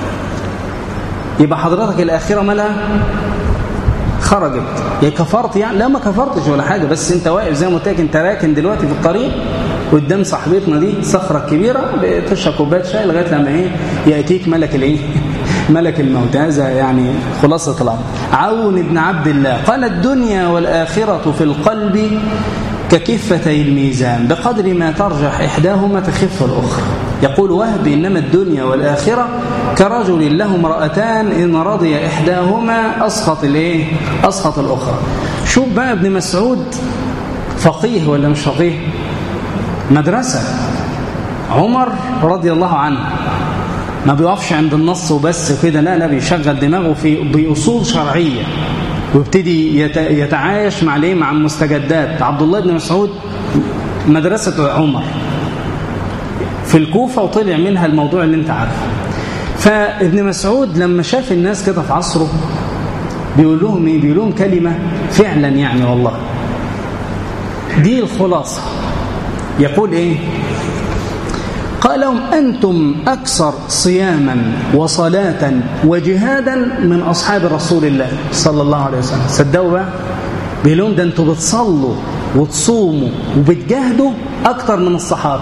يبقى حضرتك الآخرة مالها خرجت يا كفرت يعني لا ما كفرتش ولا حاجة بس انت واقف زي ما قلت لك انت راكن دلوقتي في الطريق قدام صاحبتنا دي صخرة كبيرة بتشرب كوبايه شاي لغاية لما ايه يأتيك ملك الايه ملك الموت هذا يعني خلاصة الأمر عون بن عبد الله قال الدنيا والآخرة في القلب ككفتي الميزان بقدر ما ترجح إحداهما تخف الأخرى يقول وهب إنما الدنيا والآخرة كرجل له امرأتان إن رضي إحداهما أسخط الإيه؟ أسخط الأخرى شوف بقى ابن مسعود فقيه ولا مش فقيه مدرسة عمر رضي الله عنه ما بيقفش عند النص وبس كده لا لا بيشغل دماغه في بأصول شرعية ويبتدي يتعايش مع الايه مع المستجدات عبد الله بن مسعود مدرسة عمر في الكوفة وطلع منها الموضوع اللي انت عارفه فابن مسعود لما شاف الناس كده في عصره بيقول لهم ايه بيقول لهم كلمة فعلا يعني والله دي الخلاصة يقول ايه قال لهم أنتم أكثر صياما وصلاة وجهادا من أصحاب رسول الله صلى الله عليه وسلم صدقوا بقى بيقول ده أنتم بتصلوا وتصوموا وبتجاهدوا أكثر من الصحابة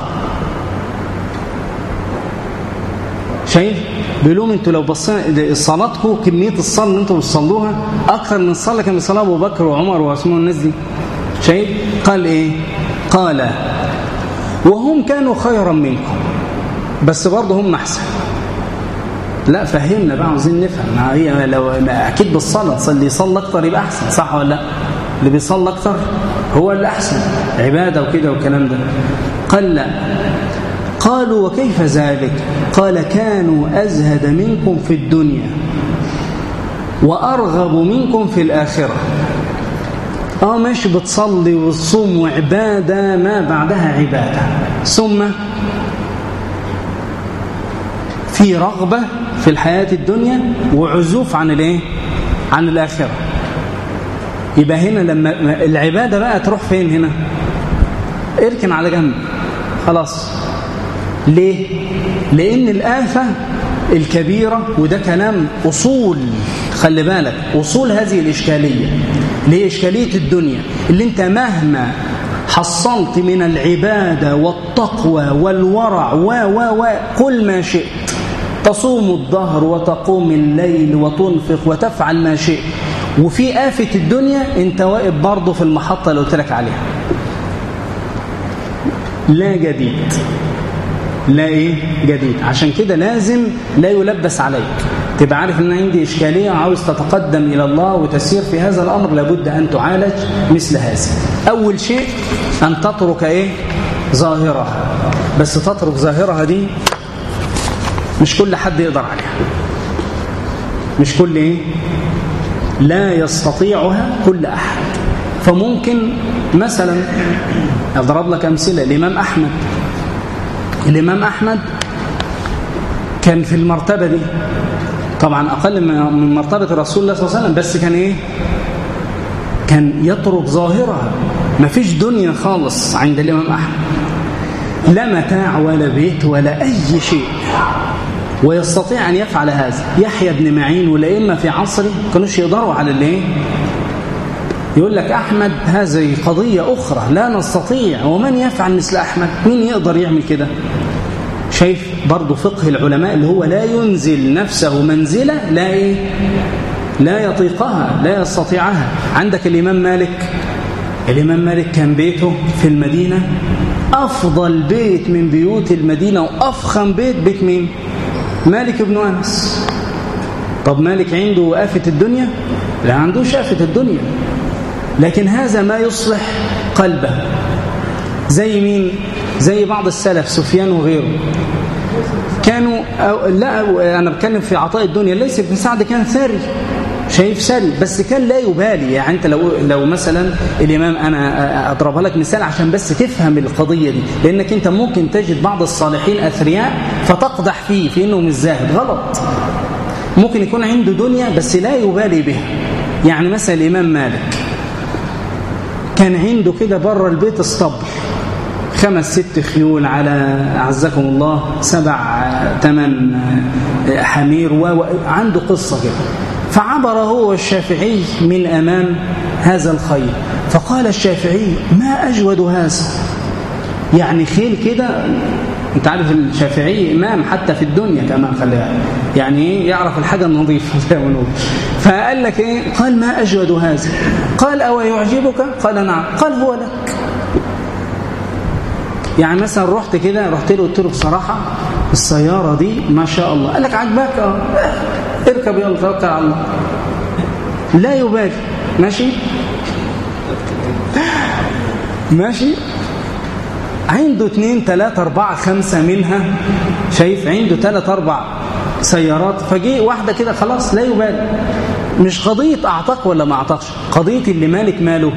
شايف بيقول لهم انتوا لو بصينا صلاتكم كميه الصلاه اللي انتوا بتصلوها اكثر من الصلاه كان بيصليها ابو بكر وعمر وعثمان والناس دي شايف قال ايه قال وهم كانوا خيرا منكم بس برضه هم احسن لا فهمنا بقى عاوزين نفهم ما هي لو ما اكيد بالصلاه اللي يصلي اكتر يبقى احسن صح ولا لا اللي بيصلي اكتر هو اللي احسن عباده وكده والكلام ده قال لا قالوا وكيف ذلك قال كانوا ازهد منكم في الدنيا وارغب منكم في الاخره اه ماشي بتصلي وتصوم وعباده ما بعدها عباده ثم في رغبة في الحياة الدنيا وعزوف عن الايه عن الآخرة يبقى هنا لما العبادة بقى تروح فين هنا اركن على جنب خلاص ليه لأن الآفة الكبيرة وده كلام أصول خلي بالك أصول هذه الإشكالية اللي هي إشكالية الدنيا اللي انت مهما حصلت من العبادة والتقوى والورع و و و كل ما شئت تصوم الظهر وتقوم الليل وتنفق وتفعل ما شئت وفي آفة الدنيا انت واقف برضه في المحطة اللي قلت لك عليها لا جديد لا ايه جديد عشان كده لازم لا يلبس عليك تبقى عارف ان عندي اشكاليه وعاوز تتقدم الى الله وتسير في هذا الامر لابد ان تعالج مثل هذا اول شيء ان تترك ايه ظاهرها بس تترك ظاهرها دي مش كل حد يقدر عليها مش كل ايه لا يستطيعها كل احد فممكن مثلا اضرب لك امثله الامام احمد الامام احمد كان في المرتبه دي طبعا اقل من مرتبه رسول الله صلى الله عليه وسلم بس كان ايه كان يترك ظاهرها ما فيش دنيا خالص عند الامام احمد لا متاع ولا بيت ولا اي شيء ويستطيع أن يفعل هذا يحيى بن معين والأئمة في عصره كانوش يقدروا على الايه يقول لك أحمد هذه قضية أخرى لا نستطيع ومن يفعل مثل أحمد مين يقدر يعمل كده شايف برضو فقه العلماء اللي هو لا ينزل نفسه منزلة لا إيه لا يطيقها لا يستطيعها عندك الإمام مالك الإمام مالك كان بيته في المدينة أفضل بيت من بيوت المدينة وأفخم بيت بيت مين مالك بن أنس طب مالك عنده آفة الدنيا لا عندوش آفة الدنيا لكن هذا ما يصلح قلبه زي مين زي بعض السلف سفيان وغيره كانوا أو لا أنا بتكلم في عطاء الدنيا ليس ابن سعد كان ثري شايف سري بس كان لا يبالي يعني انت لو لو مثلا الامام انا اضربها لك مثال عشان بس تفهم القضيه دي لانك انت ممكن تجد بعض الصالحين اثرياء فتقدح فيه في انه مش زاهد غلط ممكن يكون عنده دنيا بس لا يبالي بها يعني مثلا الامام مالك كان عنده كده بره البيت اسطبل خمس ست خيول على أعزكم الله سبع ثمان حمير وعنده قصة كده فعبر هو الشافعي من أمام هذا الخيل فقال الشافعي ما أجود هذا يعني خيل كده انت عارف الشافعي إمام حتى في الدنيا كمان خليها يعني ايه يعرف الحاجة النظيفة زي ما نقول فقال لك ايه قال ما أجود هذا قال أو يعجبك قال نعم قال هو لك يعني مثلا رحت كده رحت له قلت له بصراحة السيارة دي ما شاء الله قال لك عجبك اه اركب يلا توكل على الله لا يبالي ماشي ماشي عنده اثنين ثلاثة أربعة خمسة منها شايف عنده ثلاثة أربع سيارات فجي واحدة كده خلاص لا يبالي مش قضية أعتق ولا ما أعتقش قضية اللي مالك ماله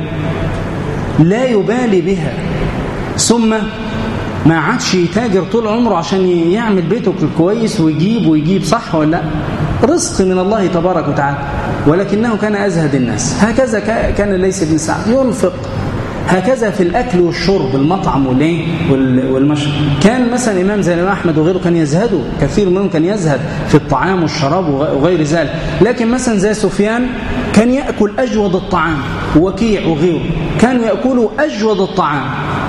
لا يبالي بها ثم ما عادش يتاجر طول عمره عشان يعمل بيته كويس ويجيب ويجيب صح ولا لا رزق من الله تبارك وتعالى ولكنه كان أزهد الناس هكذا كان ليس ابن سعد ينفق هكذا في الأكل والشرب المطعم والايه والمشرب كان مثلا إمام زي الإمام أحمد وغيره كان يزهدوا كثير منهم كان يزهد في الطعام والشراب وغير ذلك لكن مثلا زي سفيان كان يأكل أجود الطعام وكيع وغيره كانوا يأكلوا أجود الطعام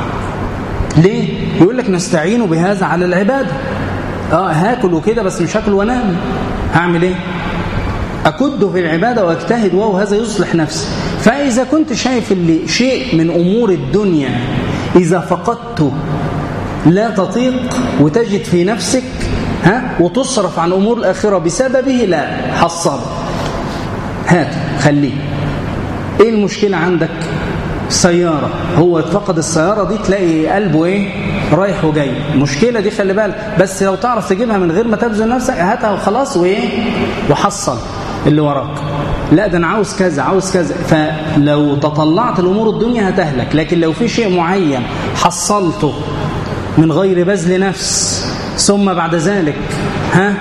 ليه؟ يقول لك نستعين بهذا على العبادة اه هاكل وكده بس مش هاكل وانام هعمل ايه أكد في العبادة واجتهد وهو هذا يصلح نفسي فإذا كنت شايف اللي شيء من أمور الدنيا إذا فقدته لا تطيق وتجد في نفسك ها وتصرف عن أمور الآخرة بسببه لا حصل هات خليه إيه المشكلة عندك سيارة هو فقد السيارة دي تلاقي قلبه ايه رايح وجاي المشكلة دي خلي بالك بس لو تعرف تجيبها من غير ما تبذل نفسك هاتها وخلاص وايه وحصل اللي وراك لا ده انا عاوز كذا عاوز كذا فلو تطلعت الامور الدنيا هتهلك لكن لو في شيء معين حصلته من غير بذل نفس ثم بعد ذلك ها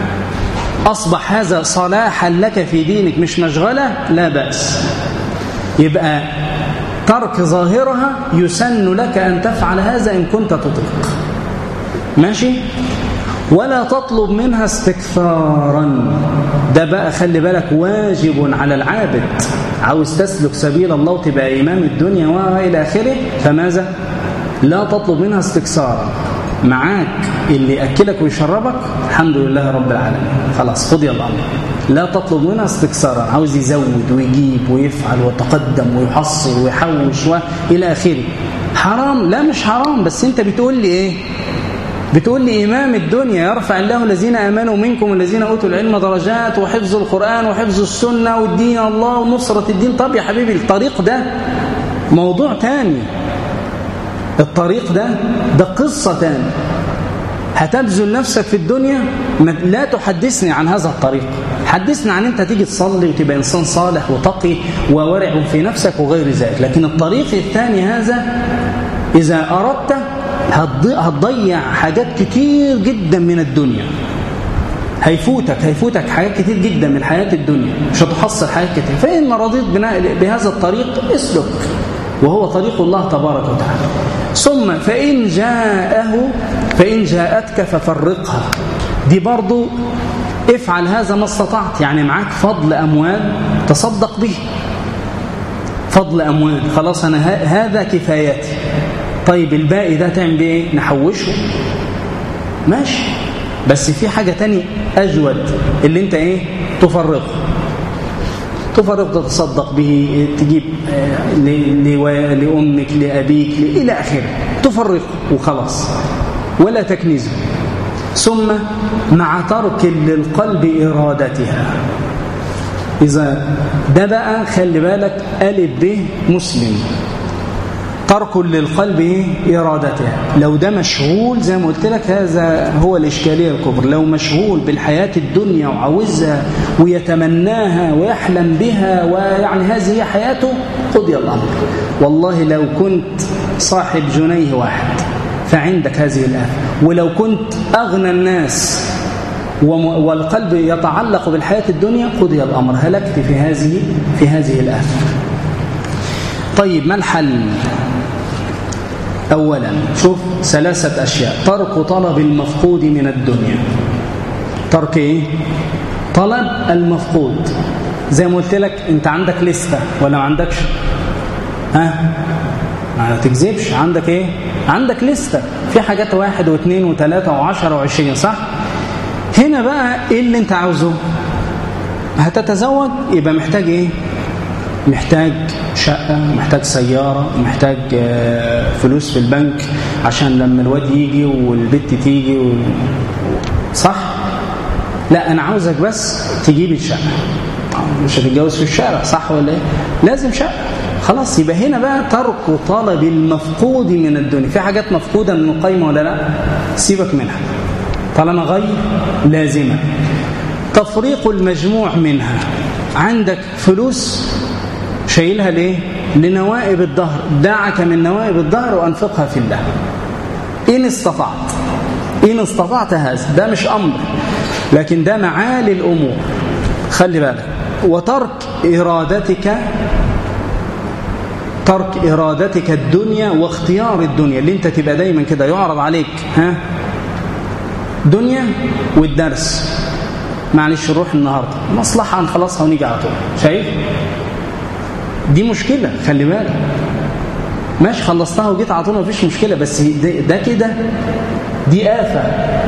أصبح هذا صلاحا لك في دينك مش مشغلة لا بأس يبقى ترك ظاهرها يسن لك أن تفعل هذا إن كنت تطيق ماشي ولا تطلب منها استكثارا ده بقى خلي بالك واجب على العابد عاوز تسلك سبيل الله وتبقى إمام الدنيا وإلى آخره فماذا لا تطلب منها استكثارا معاك اللي أكلك ويشربك الحمد لله رب العالمين خلاص خذ يلا لا تطلب منها استكثارا عاوز يزود ويجيب ويفعل ويتقدم ويحصل ويحوش وإلى آخره حرام لا مش حرام بس انت بتقول لي ايه بتقول لي إمام الدنيا يرفع الله الذين آمنوا منكم والذين أوتوا العلم درجات وحفظ القرآن وحفظ السنة والدين الله ونصرة الدين طب يا حبيبي الطريق ده موضوع تاني الطريق ده ده قصة تاني هتبذل نفسك في الدنيا لا تحدثني عن هذا الطريق حدثني عن انت تيجي تصلي وتبقى انسان صالح وتقي وورع في نفسك وغير ذلك لكن الطريق الثاني هذا اذا اردت هتضيع حاجات كتير جدا من الدنيا هيفوتك هيفوتك حاجات كتير جدا من حياة الدنيا مش هتحصل حاجات كتير فإن رضيت بهذا الطريق اسلك وهو طريق الله تبارك وتعالى ثم فإن جاءه فإن جاءتك ففرقها دي برضو افعل هذا ما استطعت يعني معاك فضل أموال تصدق به فضل أموال خلاص أنا هذا كفاياتي طيب الباقي ده تعمل بيه ايه نحوشه ماشي بس في حاجة تانية أجود اللي انت ايه تفرقه تفرق تتصدق به تجيب لأمك لأبيك إلى آخره تفرق وخلاص ولا تكنزه ثم مع ترك للقلب إرادتها إذا ده بقى خلي بالك ألف به مسلم ترك للقلب إيه؟ إرادتها لو ده مشغول زي ما قلت لك هذا هو الإشكالية الكبرى لو مشغول بالحياة الدنيا وعاوزها ويتمناها ويحلم بها ويعني هذه هي حياته قضي الأمر والله لو كنت صاحب جنيه واحد فعندك هذه الآية ولو كنت أغنى الناس والقلب يتعلق بالحياة الدنيا قضي الأمر هلكت في هذه في هذه الآية طيب ما الحل أولا شوف ثلاثة أشياء ترك طلب المفقود من الدنيا ترك إيه؟ طلب المفقود زي ما قلت لك أنت عندك لستة ولا ما عندكش ها ما تكذبش عندك إيه عندك لستة في حاجات واحد واثنين وثلاثة وعشرة وعشرين صح هنا بقى إيه اللي أنت عاوزه هتتزوج يبقى محتاج إيه محتاج شقة محتاج سيارة محتاج فلوس في البنك عشان لما الواد يجي والبت تيجي و... صح؟ لا أنا عاوزك بس تجيب الشقة مش هتتجوز في الشارع صح ولا ايه؟ لازم شقة خلاص يبقى هنا بقى ترك طلب المفقود من الدنيا في حاجات مفقودة من القايمة ولا لا؟ سيبك منها طالما غير لازمة تفريق المجموع منها عندك فلوس شايلها ليه لنوائب الظهر دعك من نوائب الظهر وأنفقها في الله إن استطعت إن استطعت هذا ده مش أمر لكن ده معالي الأمور خلي بالك وترك إرادتك ترك إرادتك الدنيا واختيار الدنيا اللي انت تبقى دايما كده يعرض عليك ها دنيا والدرس معلش نروح النهارده مصلحة هنخلصها ونيجي على طول شايف دي مشكلة خلي بالك ماشي خلصتها وجيت على طول مفيش مشكلة بس ده, ده كده دي آفة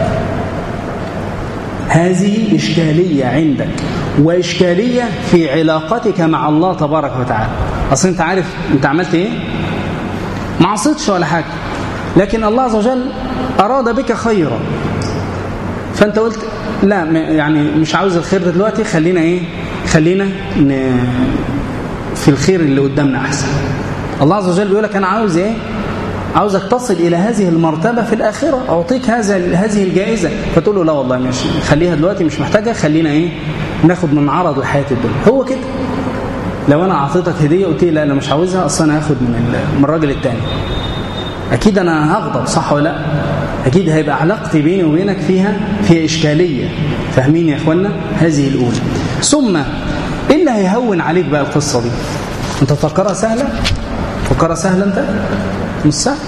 هذه إشكالية عندك وإشكالية في علاقتك مع الله تبارك وتعالى أصل أنت عارف أنت عملت إيه ما عصيتش ولا حاجة لكن الله عز وجل أراد بك خيرا فأنت قلت لا يعني مش عاوز الخير دلوقتي خلينا إيه خلينا ن... في الخير اللي قدامنا أحسن الله عز وجل بيقول لك أنا عاوز إيه عاوزك تصل إلى هذه المرتبة في الآخرة أعطيك هذا هذه الجائزة فتقول له لا والله مش خليها دلوقتي مش محتاجة خلينا إيه ناخد من عرض الحياة الدنيا هو كده لو أنا أعطيتك هدية قلت لي لا أنا مش عاوزها أصلا أنا هاخد من من الراجل التاني أكيد أنا هغضب صح ولا لا أكيد هيبقى علاقتي بيني وبينك فيها فيها إشكالية فاهمين يا إخوانا هذه الأولى ثم إيه اللي هيهون عليك بقى القصة دي أنت تفكرها سهلة تفكرها سهلة أنت مش سهل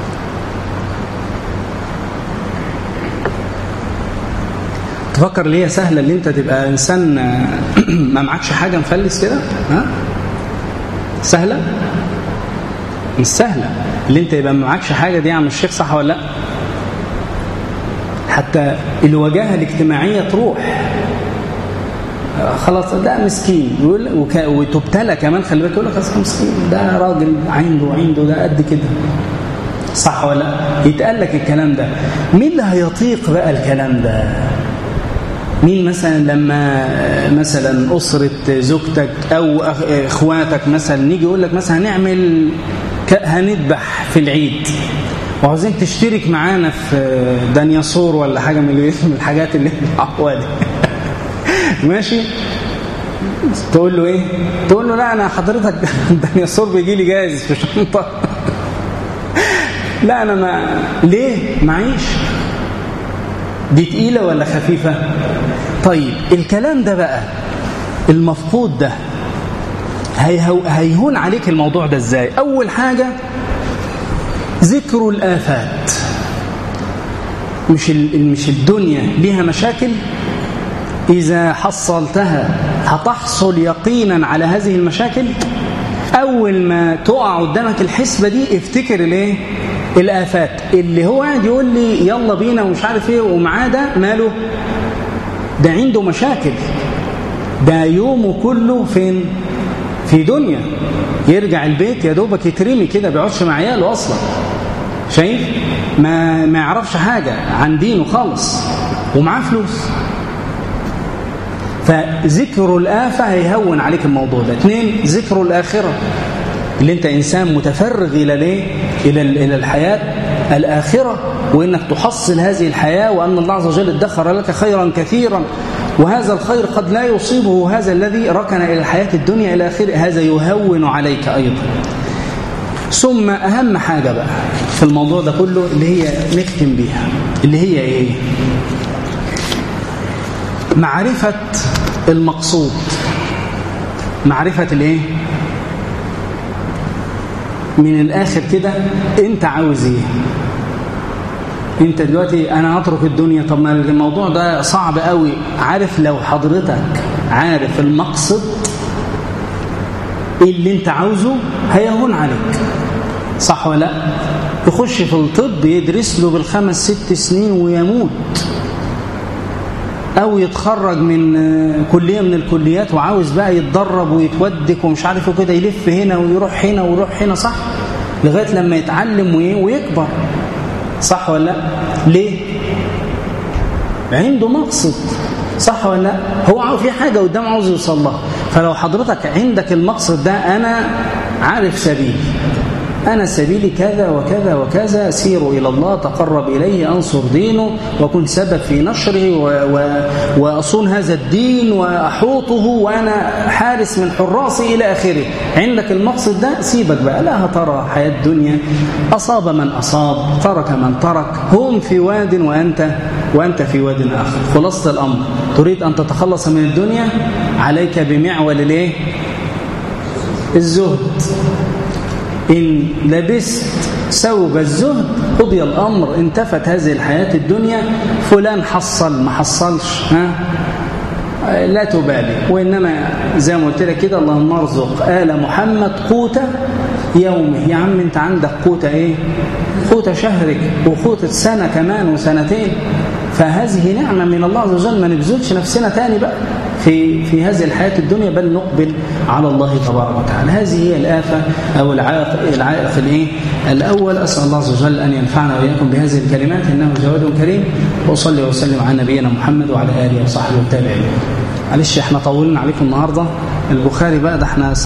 تفكر ليه سهلة اللي انت تبقى انسان ما معكش حاجة مفلس كده ها سهلة مش سهلة اللي انت يبقى ما معكش حاجة دي يا عم الشيخ صح ولا لا حتى الوجاهة الاجتماعية تروح خلاص ده مسكين يقول وتبتلى كمان خلي بالك يقول لك اصل مسكين ده راجل عنده عنده ده قد كده صح ولا يتقال لك الكلام ده مين اللي هيطيق بقى الكلام ده مين مثلا لما مثلا أسرة زوجتك أو إخواتك مثلا نيجي يقول لك مثلا هنعمل هنذبح في العيد وعاوزين تشترك معانا في دنياسور ولا حاجة من الحاجات اللي دي ماشي تقول له ايه تقول له لا انا حضرتك دنياسور بيجي لي جاهز في شنطه لا انا ما ليه معيش دي تقيله ولا خفيفه طيب الكلام ده بقى المفقود ده هيهون عليك الموضوع ده ازاي اول حاجه ذكر الافات مش مش الدنيا ليها مشاكل إذا حصلتها هتحصل يقينا على هذه المشاكل أول ما تقع قدامك الحسبة دي افتكر الايه الآفات اللي هو قاعد يقول لي يلا بينا ومش عارف ايه ومعاه ده ماله ده عنده مشاكل ده يومه كله فين في دنيا يرجع البيت يا دوبك يترمي كده بيقعدش مع عياله اصلا شايف ما ما يعرفش حاجه عن دينه خالص ومعاه فلوس فذكر الآفة هيهون عليك الموضوع ده اثنين ذكر الآخرة اللي انت إنسان متفرغ إلى ليه؟ إلى, إلى الحياة الآخرة وإنك تحصل هذه الحياة وأن الله عز وجل ادخر لك خيرا كثيرا وهذا الخير قد لا يصيبه هذا الذي ركن إلى الحياة الدنيا إلى آخره هذا يهون عليك أيضا ثم أهم حاجة بقى في الموضوع ده كله اللي هي نختم بيها اللي هي إيه معرفة المقصود معرفة الايه من الاخر كده انت عاوز ايه انت دلوقتي انا هترك الدنيا طب ما الموضوع ده صعب قوي عارف لو حضرتك عارف المقصد اللي انت عاوزه هيهون عليك صح ولا لا يخش في الطب يدرس له بالخمس ست سنين ويموت أو يتخرج من كلية من الكليات وعاوز بقى يتدرب ويتودك ومش عارف كده يلف هنا ويروح هنا ويروح هنا صح لغاية لما يتعلم ويكبر صح ولا لا ليه عنده مقصد صح ولا لا هو في حاجة قدام عاوز يوصل لها فلو حضرتك عندك المقصد ده أنا عارف سبيل أنا سبيلي كذا وكذا وكذا سيروا إلى الله تقرب إليه أنصر دينه وكن سبب في نشره و و وأصون هذا الدين وأحوطه وأنا حارس من حراسي إلى آخره عندك المقصد ده سيبك بقى لا ترى حياة الدنيا أصاب من أصاب ترك من ترك هم في واد وأنت وأنت في واد آخر خلاصة الأمر تريد أن تتخلص من الدنيا عليك بمعول الايه الزهد إن لبست ثوب الزهد قضي الأمر انتفت هذه الحياة الدنيا فلان حصل ما حصلش ها لا تبالي وإنما زي ما قلت لك كده اللهم ارزق آل محمد قوت يومه يا عم انت عندك قوت ايه قوت شهرك وقوت سنة كمان وسنتين فهذه نعمة من الله عز وجل ما نبذلش نفسنا تاني بقى في في هذه الحياة الدنيا بل نقبل على الله تبارك وتعالى هذه هي الآفة أو العائق العائق الإيه الأول أسأل الله عز وجل أن ينفعنا وإياكم بهذه الكلمات إنه جواد كريم وأصلي وأسلم على نبينا محمد وعلى آله وصحبه والتابعين معلش احنا طولنا عليكم النهارده البخاري بقى ده احنا